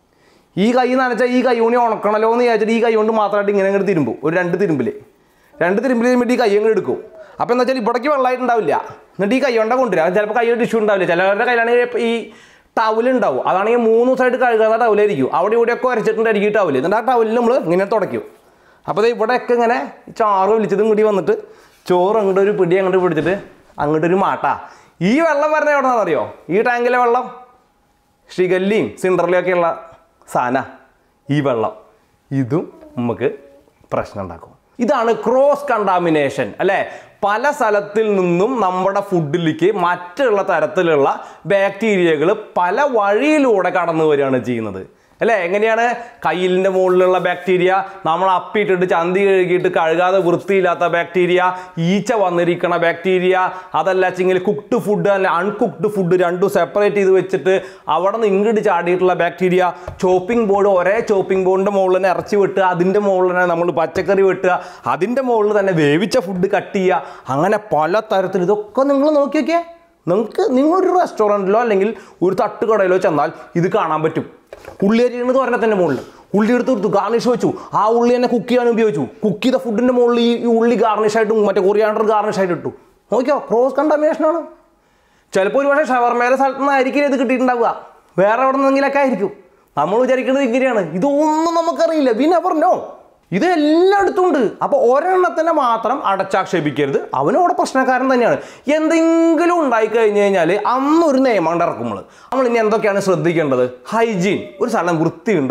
ഈ കൈ നനച്ചാൽ ഈ കൈ കൊണ്ട് ഉണക്കണല്ലോ എന്ന് വിചാരിച്ചിട്ട് ഈ കൈ കൊണ്ട് മാത്രമായിട്ട് ഇങ്ങനെ അങ്ങോട്ട് തിരുമ്പും ഒരു രണ്ട് തിരുമ്പില് രണ്ട് തിരുമ്പിൽ തിരുമ്പിട്ട് ഈ കൈ അങ്ങ് എടുക്കും അപ്പോൾ എന്താ വെച്ചാൽ ഇവിടേക്ക് വെള്ളമായിട്ടുണ്ടാവില്ല എന്നിട്ട് ഈ കൈ കൊണ്ടാ കൊണ്ടുവരിക ചിലപ്പോൾ കൈ ടിഷ്യൂ ഉണ്ടാവില്ല ചിലവരുടെ കയ്യിലാണെങ്കിൽ ഈ ടവലുണ്ടാവും അതാണെങ്കിൽ മൂന്ന് ദിവസമായിട്ട് കഴുകാത്ത ടവലായിരിക്കും അവിടെ ഇവിടെയൊക്കെ വരച്ചിട്ടുണ്ടായിരിക്കും ഈ ടവല് എന്നിട്ട് ആ ടവലിൽ നമ്മൾ ഇങ്ങനെ തുടയ്ക്കും അപ്പോൾ ദേ ഇവിടെയൊക്കെ ഇങ്ങനെ ചാറ് വലിച്ചതും കൂടി വന്നിട്ട് ചോറ് അങ്ങോട്ട് ഒരു പിടി അങ്ങോട്ട് പിടിച്ചിട്ട് അങ്ങോട്ടൊരു മാട്ടാ ഈ വെള്ളം വരണ എവിടെ നിന്നാണെന്നറിയോ ഈ ടാങ്കിലെ വെള്ളം ഷിഗല്ലിയും സിൻഡറിലും ഒക്കെ ഉള്ള സാധന ഈ വെള്ളം ഇതും നമുക്ക് പ്രശ്നം ഉണ്ടാക്കും ഇതാണ് ക്രോസ് കണ്ടാമിനേഷൻ അല്ലേ പല സ്ഥലത്തിൽ നിന്നും നമ്മുടെ ഫുഡിലേക്ക് മറ്റുള്ള തരത്തിലുള്ള ബാക്ടീരിയകൾ പല വഴിയിലൂടെ കടന്നു വരികയാണ് ചെയ്യുന്നത് അല്ലേ എങ്ങനെയാണ് കയ്യിലിൻ്റെ മുകളിലുള്ള ബാക്ടീരിയ നമ്മൾ അപ്പിയിട്ടിട്ട് ചന്തി കഴുകിയിട്ട് കഴുകാതെ വൃത്തിയില്ലാത്ത ബാക്ടീരിയ ഈച്ച വന്നിരിക്കണ ബാക്ടീരിയ അതല്ല വെച്ചെങ്കിൽ കുക്ക്ഡ് ഫുഡ് തന്നെ അൺകുക്ക്ഡ് ഫുഡ് രണ്ടും സെപ്പറേറ്റ് ചെയ്ത് വെച്ചിട്ട് അവിടെ നിന്ന് ഇങ്ങോട്ട് ചാടിയിട്ടുള്ള ബാക്ടീരിയ ചോപ്പിംഗ് ബോർഡ് ഒരേ ചോപ്പിംഗ് ബോർഡിൻ്റെ മുകളിൽ തന്നെ ഇറച്ചി വെട്ടുക അതിൻ്റെ മുകളിൽ തന്നെ നമ്മൾ പച്ചക്കറി വെട്ടുക അതിൻ്റെ മുകളിൽ തന്നെ വേവിച്ച ഫുഡ് കട്ട് ചെയ്യുക അങ്ങനെ പല തരത്തിൽ ഇതൊക്കെ നിങ്ങൾ നോക്കി നോക്കിയേ നിങ്ങൾക്ക് നിങ്ങളൊരു റെസ്റ്റോറൻറ്റിലോ അല്ലെങ്കിൽ ഒരു തട്ടുകടയിലോ ചെന്നാൽ ഇത് കാണാൻ പറ്റും ഉള്ളി അരിയണത് പറഞ്ഞാൽ തന്നെ മുകളിൽ ഉള്ളി എടുത്ത് കൊടുത്തു ഗാർണിഷ് വെച്ചു ആ ഉള്ളി തന്നെ കുക്ക് ചെയ്യാൻ ഉപയോഗിച്ചു കുക്ക് ചെയ്ത ഫുഡിൻ്റെ മുകളിൽ ഈ ഈ ഉള്ളി ഗാർണിഷ് ആയിട്ടും മറ്റേ കൊറിയാണ്ടർ ഗാർണിഷ് ആയിട്ട് ഇട്ടു നോക്കിയോ ക്രോസ് കണ്ടാമിനേഷനാണ് ചിലപ്പോൾ ഒരു പക്ഷേ ഷവർമേലെ സ്ഥലത്ത് നിന്നായിരിക്കില്ല ഇത് കിട്ടിയിട്ടുണ്ടാവുക വേറെ എവിടെ നിന്നെങ്കിലൊക്കെ ആയിരിക്കും നമ്മൾ വിചാരിക്കുന്നത് ഇങ്ങനെയാണ് ഇതൊന്നും നമുക്കറിയില്ല വി നെവർ നോ ഇത് എല്ലായിടത്തും ഉണ്ട് അപ്പോൾ ഒരെണ്ണത്തിനെ മാത്രം അടച്ചാക്ഷേപിക്കരുത് അവനും അവിടെ പ്രശ്നക്കാരൻ തന്നെയാണ് എന്തെങ്കിലും ഉണ്ടായി കഴിഞ്ഞ് കഴിഞ്ഞാൽ അന്നൊരു നിയമം ഇറക്കും നമ്മൾ നമ്മൾ ഇനി എന്തൊക്കെയാണ് ശ്രദ്ധിക്കേണ്ടത് ഹൈജീൻ ഒരു സ്ഥലം വൃത്തിയുണ്ടോ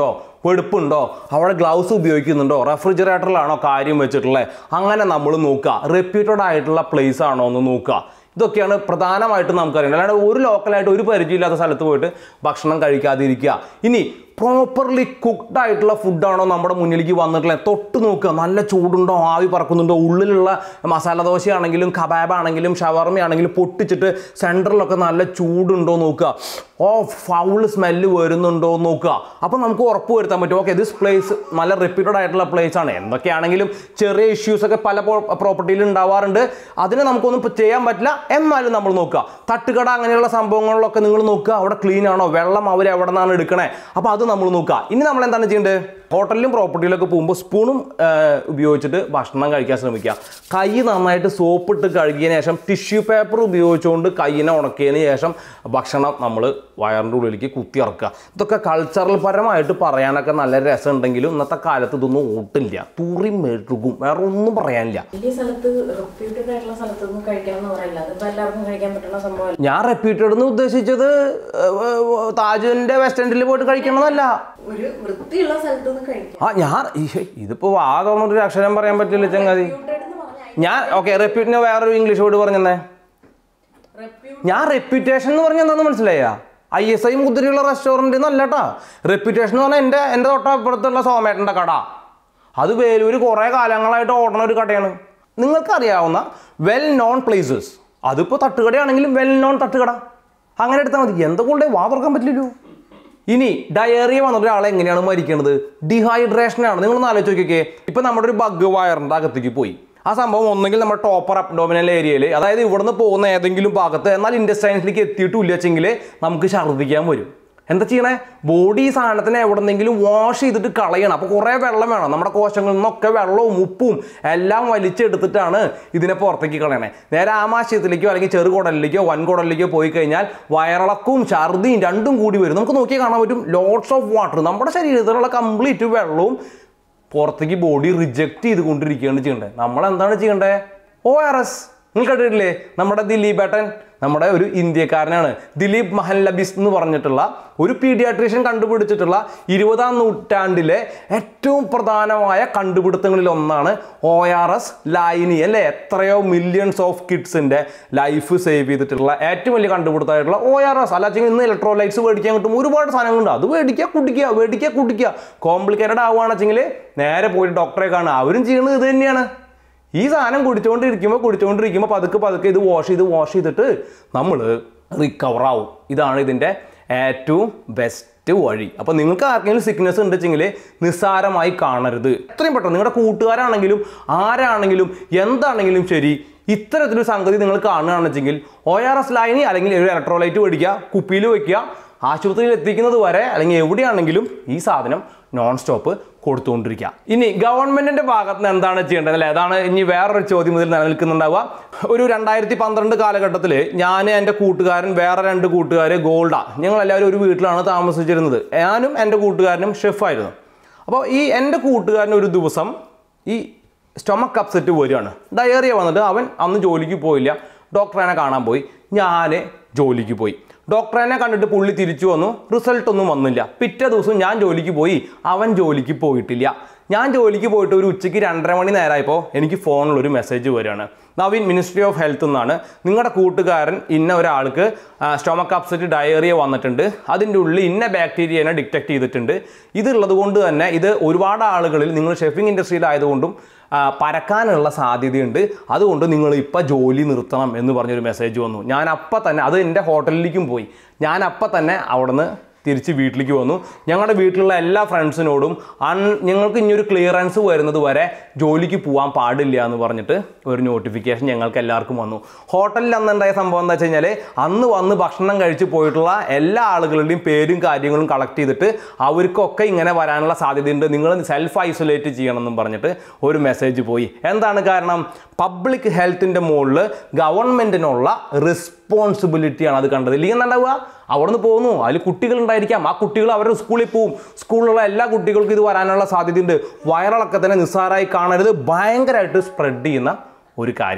വെടുപ്പുണ്ടോ അവിടെ ഗ്ലൗസ് ഉപയോഗിക്കുന്നുണ്ടോ റെഫ്രിജറേറ്ററിലാണോ കാര്യം വെച്ചിട്ടുള്ളത് അങ്ങനെ നമ്മൾ നോക്കുക റെപ്യൂട്ടഡ് ആയിട്ടുള്ള പ്ലേസ് ആണോ എന്ന് നോക്കുക ഇതൊക്കെയാണ് പ്രധാനമായിട്ടും നമുക്കറിയേണ്ടത് അല്ലാണ്ട് ഒരു ലോക്കലായിട്ട് ഒരു പരിചയമില്ലാത്ത സ്ഥലത്ത് പോയിട്ട് ഭക്ഷണം കഴിക്കാതിരിക്കുക ഇനി പ്രോപ്പർലി കുക്ക്ഡ് ആയിട്ടുള്ള ഫുഡാണോ നമ്മുടെ മുന്നിലേക്ക് വന്നിട്ടുള്ളത് തൊട്ട് നോക്കുക നല്ല ചൂടുണ്ടോ ആവി പറക്കുന്നുണ്ടോ ഉള്ളിലുള്ള മസാല ദോശയാണെങ്കിലും കബാബ് ആണെങ്കിലും ഷവർമ ആണെങ്കിലും പൊട്ടിച്ചിട്ട് സെൻറ്ററിലൊക്കെ നല്ല ചൂടുണ്ടോ നോക്കുക ഓ ഫൗള് സ്മെല്ല് വരുന്നുണ്ടോ എന്ന് നോക്കുക അപ്പോൾ നമുക്ക് ഉറപ്പ് വരുത്താൻ പറ്റും ഓക്കെ ദിസ് പ്ലേസ് നല്ല റിപ്പീറ്റഡ് ആയിട്ടുള്ള പ്ലേസ് ആണ് എന്തൊക്കെയാണെങ്കിലും ചെറിയ ഇഷ്യൂസ് ഒക്കെ പല പ്രോപ്പർട്ടിയിൽ ഉണ്ടാവാറുണ്ട് അതിനെ നമുക്കൊന്നും ഇപ്പൊ ചെയ്യാൻ പറ്റില്ല എന്നാലും നമ്മൾ നോക്കുക തട്ടുകട അങ്ങനെയുള്ള സംഭവങ്ങളിലൊക്കെ നിങ്ങൾ നോക്കുക അവിടെ ക്ലീൻ ആണോ വെള്ളം അവർ എവിടെ നിന്നാണ് എടുക്കണേ അപ്പോൾ അത് നമ്മൾ നോക്കുക ഇനി നമ്മൾ എന്താണ് ചെയ്യേണ്ടത് ഹോട്ടലിലും പ്രോപ്പർട്ടിയിലൊക്കെ പോകുമ്പോൾ സ്പൂണും ഉപയോഗിച്ചിട്ട് ഭക്ഷണം കഴിക്കാൻ ശ്രമിക്കുക കൈ നന്നായിട്ട് സോപ്പിട്ട് കഴുകിയതിന് ശേഷം ടിഷ്യൂ പേപ്പർ ഉപയോഗിച്ചുകൊണ്ട് കൈയിനെ ഉണക്കിയതിന് ശേഷം ഭക്ഷണം നമ്മൾ വയറിൻ്റെ ഉള്ളിലേക്ക് കുത്തി ഇറക്കുക ഇതൊക്കെ കൾച്ചറൽ പരമായിട്ട് പറയാനൊക്കെ നല്ല രസമുണ്ടെങ്കിലും ഇന്നത്തെ കാലത്ത് ഇതൊന്നും ഓട്ടില്ല തൂറി മെഴുകും വേറെ ഒന്നും പറയാനില്ല വലിയ സ്ഥലത്ത് റെപ്യൂട്ടഡ് ആയിട്ടുള്ള സ്ഥലത്തൊന്നും കഴിക്കണം എന്ന് പറയില്ല അതിപ്പോ എല്ലാവർക്കും കഴിക്കാൻ പറ്റുന്ന സംഭവമല്ല ഞാൻ റെപ്യൂട്ടഡ് എന്ന് ഉദ്ദേശിച്ചത് താജുവിൻ്റെ വെസ്റ്റ് എൻഡിൽ പോയിട്ട് കഴിക്കണമെന്നല്ല ഒരു വൃത്തിയുള്ള സ്ഥലത്തൊന്നും കഴിക്കാം ആ ഞാൻ ഈ- ഇതിപ്പോ വാ തുറന്നിട്ടൊരു അക്ഷരം പറയാൻ പറ്റില്ല ചങ്ങാതി Reputed എന്ന് പറഞ്ഞാൽ ഞാൻ ഓക്കെ റെപ്യൂട്ടിന് വേറൊരു ഇംഗ്ലീഷ് വേർഡ് പറഞ്ഞേ repute- ഞാൻ റെപ്യൂട്ടേഷൻ എന്ന് പറഞ്ഞാൽ എന്താണെന്ന് മനസ്സിലായ ഐ എസ് ഐ മുദ്രയുള്ള റെസ്റ്റോറൻറ്റ് എന്നല്ല കേട്ടാ റെപ്യൂട്ടേഷൻ എന്ന് പറഞ്ഞാൽ എൻ്റെ എൻ്റെ തൊട്ടപ്പുറത്തുള്ള സോമേട്ടൻ്റെ കട അത് വേലൂർ കുറേ കാലങ്ങളായിട്ട് ഓടുന്ന ഒരു കടയാണ് നിങ്ങൾക്കറിയാവുന്ന വെൽ നോൺ പ്ലേസസ് അതിപ്പോൾ തട്ടുകടയാണെങ്കിലും വെൽ നോൺ തട്ടുകട അങ്ങനെ എടുത്താൽ മതി എന്തുകൊണ്ട് വാ തുറക്കാൻ പറ്റില്ലല്ലോ ഇനി ഡയറിയ വന്നിട്ട് ഒരാളെ എങ്ങനെയാണ് മരിക്കുന്നത് ഡിഹൈഡ്രേഷനാണ് നിങ്ങളൊന്ന് ആലോചിച്ച് നോക്കിക്കേ ഇപ്പം നമ്മുടെ ഒരു ബഗ് വയറിൻ്റെ അകത്തേക്ക് പോയി ആ സംഭവം ഒന്നെങ്കിൽ നമ്മുടെ ടോപ്പർ അപ്ഡോമിനൽ ഏരിയയിൽ അതായത് ഇവിടുന്ന് പോകുന്ന ഏതെങ്കിലും ഭാഗത്ത് എന്നാൽ ഇൻഡസ്റ്റൈൻസിലേക്ക് എത്തിയിട്ടില്ല വെച്ചെങ്കിൽ നമുക്ക് ഛർദ്ദിക്കാൻ വരും എന്താ ചെയ്യണേ ബോഡി ഈ സാധനത്തിനെ എവിടെന്നെങ്കിലും വാഷ് ചെയ്തിട്ട് കളയണം അപ്പോൾ കുറേ വെള്ളം വേണം നമ്മുടെ കോശങ്ങളിൽ നിന്നൊക്കെ വെള്ളവും ഉപ്പും എല്ലാം വലിച്ചെടുത്തിട്ടാണ് ഇതിനെ പുറത്തേക്ക് കളയണേ നേരെ ആമാശയത്തിലേക്കോ അല്ലെങ്കിൽ ചെറുകുടലിലേക്കോ വൻകുടലിലേക്കോ പോയി കഴിഞ്ഞാൽ വയറിളക്കവും ഛർദിയും രണ്ടും കൂടി വരും നമുക്ക് നോക്കി കാണാൻ പറ്റും ലോട്ട്സ് ഓഫ് വാട്ടർ നമ്മുടെ ശരീരത്തിലുള്ള കംപ്ലീറ്റ് വെള്ളവും പുറത്തേക്ക് ബോഡി റിജക്റ്റ് ചെയ്തുകൊണ്ടിരിക്കുകയാണ് ചെയ്യേണ്ടത് നമ്മൾ എന്താണ് ചെയ്യേണ്ടത് ഒ ആർ എസ് നിങ്ങൾ കേട്ടിട്ടില്ലേ നമ്മുടെ ദിലീപ് ഏട്ടൻ നമ്മുടെ ഒരു ഇന്ത്യക്കാരനാണ് ദിലീപ് മഹല്ലബിസ് എന്ന് പറഞ്ഞിട്ടുള്ള ഒരു പീഡിയാട്രീഷ്യൻ കണ്ടുപിടിച്ചിട്ടുള്ള ഇരുപതാം നൂറ്റാണ്ടിലെ ഏറ്റവും പ്രധാനമായ കണ്ടുപിടുത്തങ്ങളിൽ ഒന്നാണ് ഒ ആർ എസ് ലൈനി അല്ലേ എത്രയോ മില്യൺസ് ഓഫ് കിഡ്സിൻ്റെ ലൈഫ് സേവ് ചെയ്തിട്ടുള്ള ഏറ്റവും വലിയ കണ്ടുപിടുത്തമായിട്ടുള്ള ഒ ആർ എസ് അല്ലാച്ചെങ്കിൽ ഇന്ന് ഇലക്ട്രോലൈറ്റ്സ് മേടിക്കാൻ കിട്ടും ഒരുപാട് സാധനങ്ങളുണ്ട് അത് മേടിക്കുക കുടിക്കുക മേടിക്കുക കുടിക്കുക കോംപ്ലിക്കേറ്റഡ് ആവുകയാണെച്ചെങ്കിൽ നേരെ പോയിട്ട് ഡോക്ടറെ കാണുക അവരും ചെയ്യുന്നത് ഇത് തന്നെയാണ് ഈ സാധനം കുടിച്ചുകൊണ്ടിരിക്കുമ്പോൾ കുടിച്ചുകൊണ്ടിരിക്കുമ്പോൾ പതുക്കെ പതുക്കെ ഇത് വാഷ് ചെയ്ത് വാഷ് ചെയ്തിട്ട് നമ്മൾ റിക്കവർ ആവും ഇതാണ് ഇതിൻ്റെ ഏറ്റവും ബെസ്റ്റ് വഴി അപ്പോൾ നിങ്ങൾക്ക് ആർക്കെങ്കിലും സിക്നസ് ഉണ്ടെച്ചെങ്കിൽ നിസ്സാരമായി കാണരുത് എത്രയും പെട്ടെന്ന് നിങ്ങളുടെ കൂട്ടുകാരാണെങ്കിലും ആരാണെങ്കിലും എന്താണെങ്കിലും ശരി ഇത്തരത്തിലൊരു സംഗതി നിങ്ങൾ കാണുകയാണെന്ന് വെച്ചെങ്കിൽ ഒ ആർ എസ് ലൈനി അല്ലെങ്കിൽ ഒരു ഇലക്ട്രോലൈറ്റ് മേടിക്കുക കുപ്പിയിൽ വെക്കുക ആശുപത്രിയിൽ എത്തിക്കുന്നത് വരെ അല്ലെങ്കിൽ എവിടെയാണെങ്കിലും ഈ സാധനം നോൺ സ്റ്റോപ്പ് കൊടുത്തുകൊണ്ടിരിക്കുക ഇനി ഗവൺമെന്റിന്റെ ഭാഗത്ത് നിന്ന് എന്താണ് ചെയ്യേണ്ടത് അല്ലേ അതാണ് ഇനി വേറൊരു ചോദ്യം ഇതിൽ നിലനിൽക്കുന്നുണ്ടാവുക ഒരു രണ്ടായിരത്തി പന്ത്രണ്ട് കാലഘട്ടത്തിൽ ഞാൻ എൻ്റെ കൂട്ടുകാരൻ വേറെ രണ്ട് കൂട്ടുകാർ ഗോൾഡാ ഞങ്ങൾ എല്ലാവരും ഒരു വീട്ടിലാണ് താമസിച്ചിരുന്നത് ഞാനും എൻ്റെ കൂട്ടുകാരനും ഷെഫായിരുന്നു അപ്പോൾ ഈ എൻ്റെ കൂട്ടുകാരൻ ഒരു ദിവസം ഈ സ്റ്റൊമക്ക് അപ്സെറ്റ് വരികയാണ് ഡയറിയ വന്നിട്ട് അവൻ അന്ന് ജോലിക്ക് പോയില്ല ഡോക്ടറെ കാണാൻ പോയി ഞാൻ ജോലിക്ക് പോയി ഡോക്ടറെ കണ്ടിട്ട് പുള്ളി തിരിച്ചു വന്നു റിസൾട്ട് ഒന്നും വന്നില്ല പിറ്റേ ദിവസം ഞാൻ ജോലിക്ക് പോയി അവൻ ജോലിക്ക് പോയിട്ടില്ല ഞാൻ ജോലിക്ക് പോയിട്ട് ഒരു ഉച്ചയ്ക്ക് രണ്ടര മണി നേരമായപ്പോൾ എനിക്ക് ഫോണിൽ ഒരു മെസ്സേജ് വരികയാണ് നവീൻ മിനിസ്ട്രി ഓഫ് ഹെൽത്ത് എന്നാണ് നിങ്ങളുടെ കൂട്ടുകാരൻ ഇന്ന ഒരാൾക്ക് സ്റ്റൊമക്ക് അപ്സെറ്റ് ഡയറിയ വന്നിട്ടുണ്ട് അതിൻ്റെ ഉള്ളിൽ ഇന്ന ബാക്ടീരിയനെ ഡിറ്റക്ട് ചെയ്തിട്ടുണ്ട് ഇതുള്ളത് കൊണ്ട് തന്നെ ഇത് ഒരുപാട് ആളുകളിൽ നിങ്ങൾ ഷെഫിംഗ് ഇൻഡസ്ട്രിയിലായതുകൊണ്ടും ആ, പരക്കാനുള്ള സാധ്യതയുണ്ട് അതുകൊണ്ട് നിങ്ങൾ ഇപ്പം ജോലി നിർത്തണം എന്ന് പറഞ്ഞൊരു മെസ്സേജ് വന്നു ഞാൻ അപ്പം തന്നെ അത് എൻ്റെ ഹോട്ടലിലേക്കും പോയി ഞാൻ അപ്പം തന്നെ അവിടുന്ന് തിരിച്ച് വീട്ടിലേക്ക് വന്നു ഞങ്ങളുടെ വീട്ടിലുള്ള എല്ലാ ഫ്രണ്ട്സിനോടും അൺ ഞങ്ങൾക്ക് ഇനിയൊരു ക്ലിയറൻസ് വരുന്നത് വരെ ജോലിക്ക് പോകാൻ പാടില്ല എന്ന് പറഞ്ഞിട്ട് ഒരു നോട്ടിഫിക്കേഷൻ ഞങ്ങൾക്ക് എല്ലാവർക്കും വന്നു ഹോട്ടലിൽ അന്നുണ്ടായ സംഭവം എന്താ വെച്ച് കഴിഞ്ഞാൽ അന്ന് വന്ന് ഭക്ഷണം കഴിച്ച് പോയിട്ടുള്ള എല്ലാ ആളുകളുടെയും പേരും കാര്യങ്ങളും കളക്ട് ചെയ്തിട്ട് അവർക്കൊക്കെ ഇങ്ങനെ വരാനുള്ള സാധ്യതയുണ്ട് നിങ്ങൾ സെൽഫ് ഐസൊലേറ്റ് ചെയ്യണം എന്നും പറഞ്ഞിട്ട് ഒരു മെസ്സേജ് പോയി എന്താണ് കാരണം പബ്ലിക് ഹെൽത്തിൻ്റെ മുകളിൽ ഗവൺമെൻറ്റിനുള്ള റെസ്പോൺസിബിലിറ്റിയാണ് അത് കണ്ടത് ഇല്ലെങ്കിൽ എന്താണ്ടാവുക അവിടെ നിന്ന് പോകുന്നു അതിൽ കുട്ടികൾ ഉണ്ടായിരിക്കാം ആ കുട്ടികൾ അവരുടെ സ്കൂളിൽ പോവും സ്കൂളിലുള്ള എല്ലാ കുട്ടികൾക്കും ഇത് വരാനുള്ള സാധ്യതയുണ്ട് വയറിളക്കത്തിനെ നിസ്സാരമായി കാണരുത് ഭയങ്കരമായിട്ട് സ്പ്രെഡ് ചെയ്യുന്ന ഒരു കാര്യമാണ്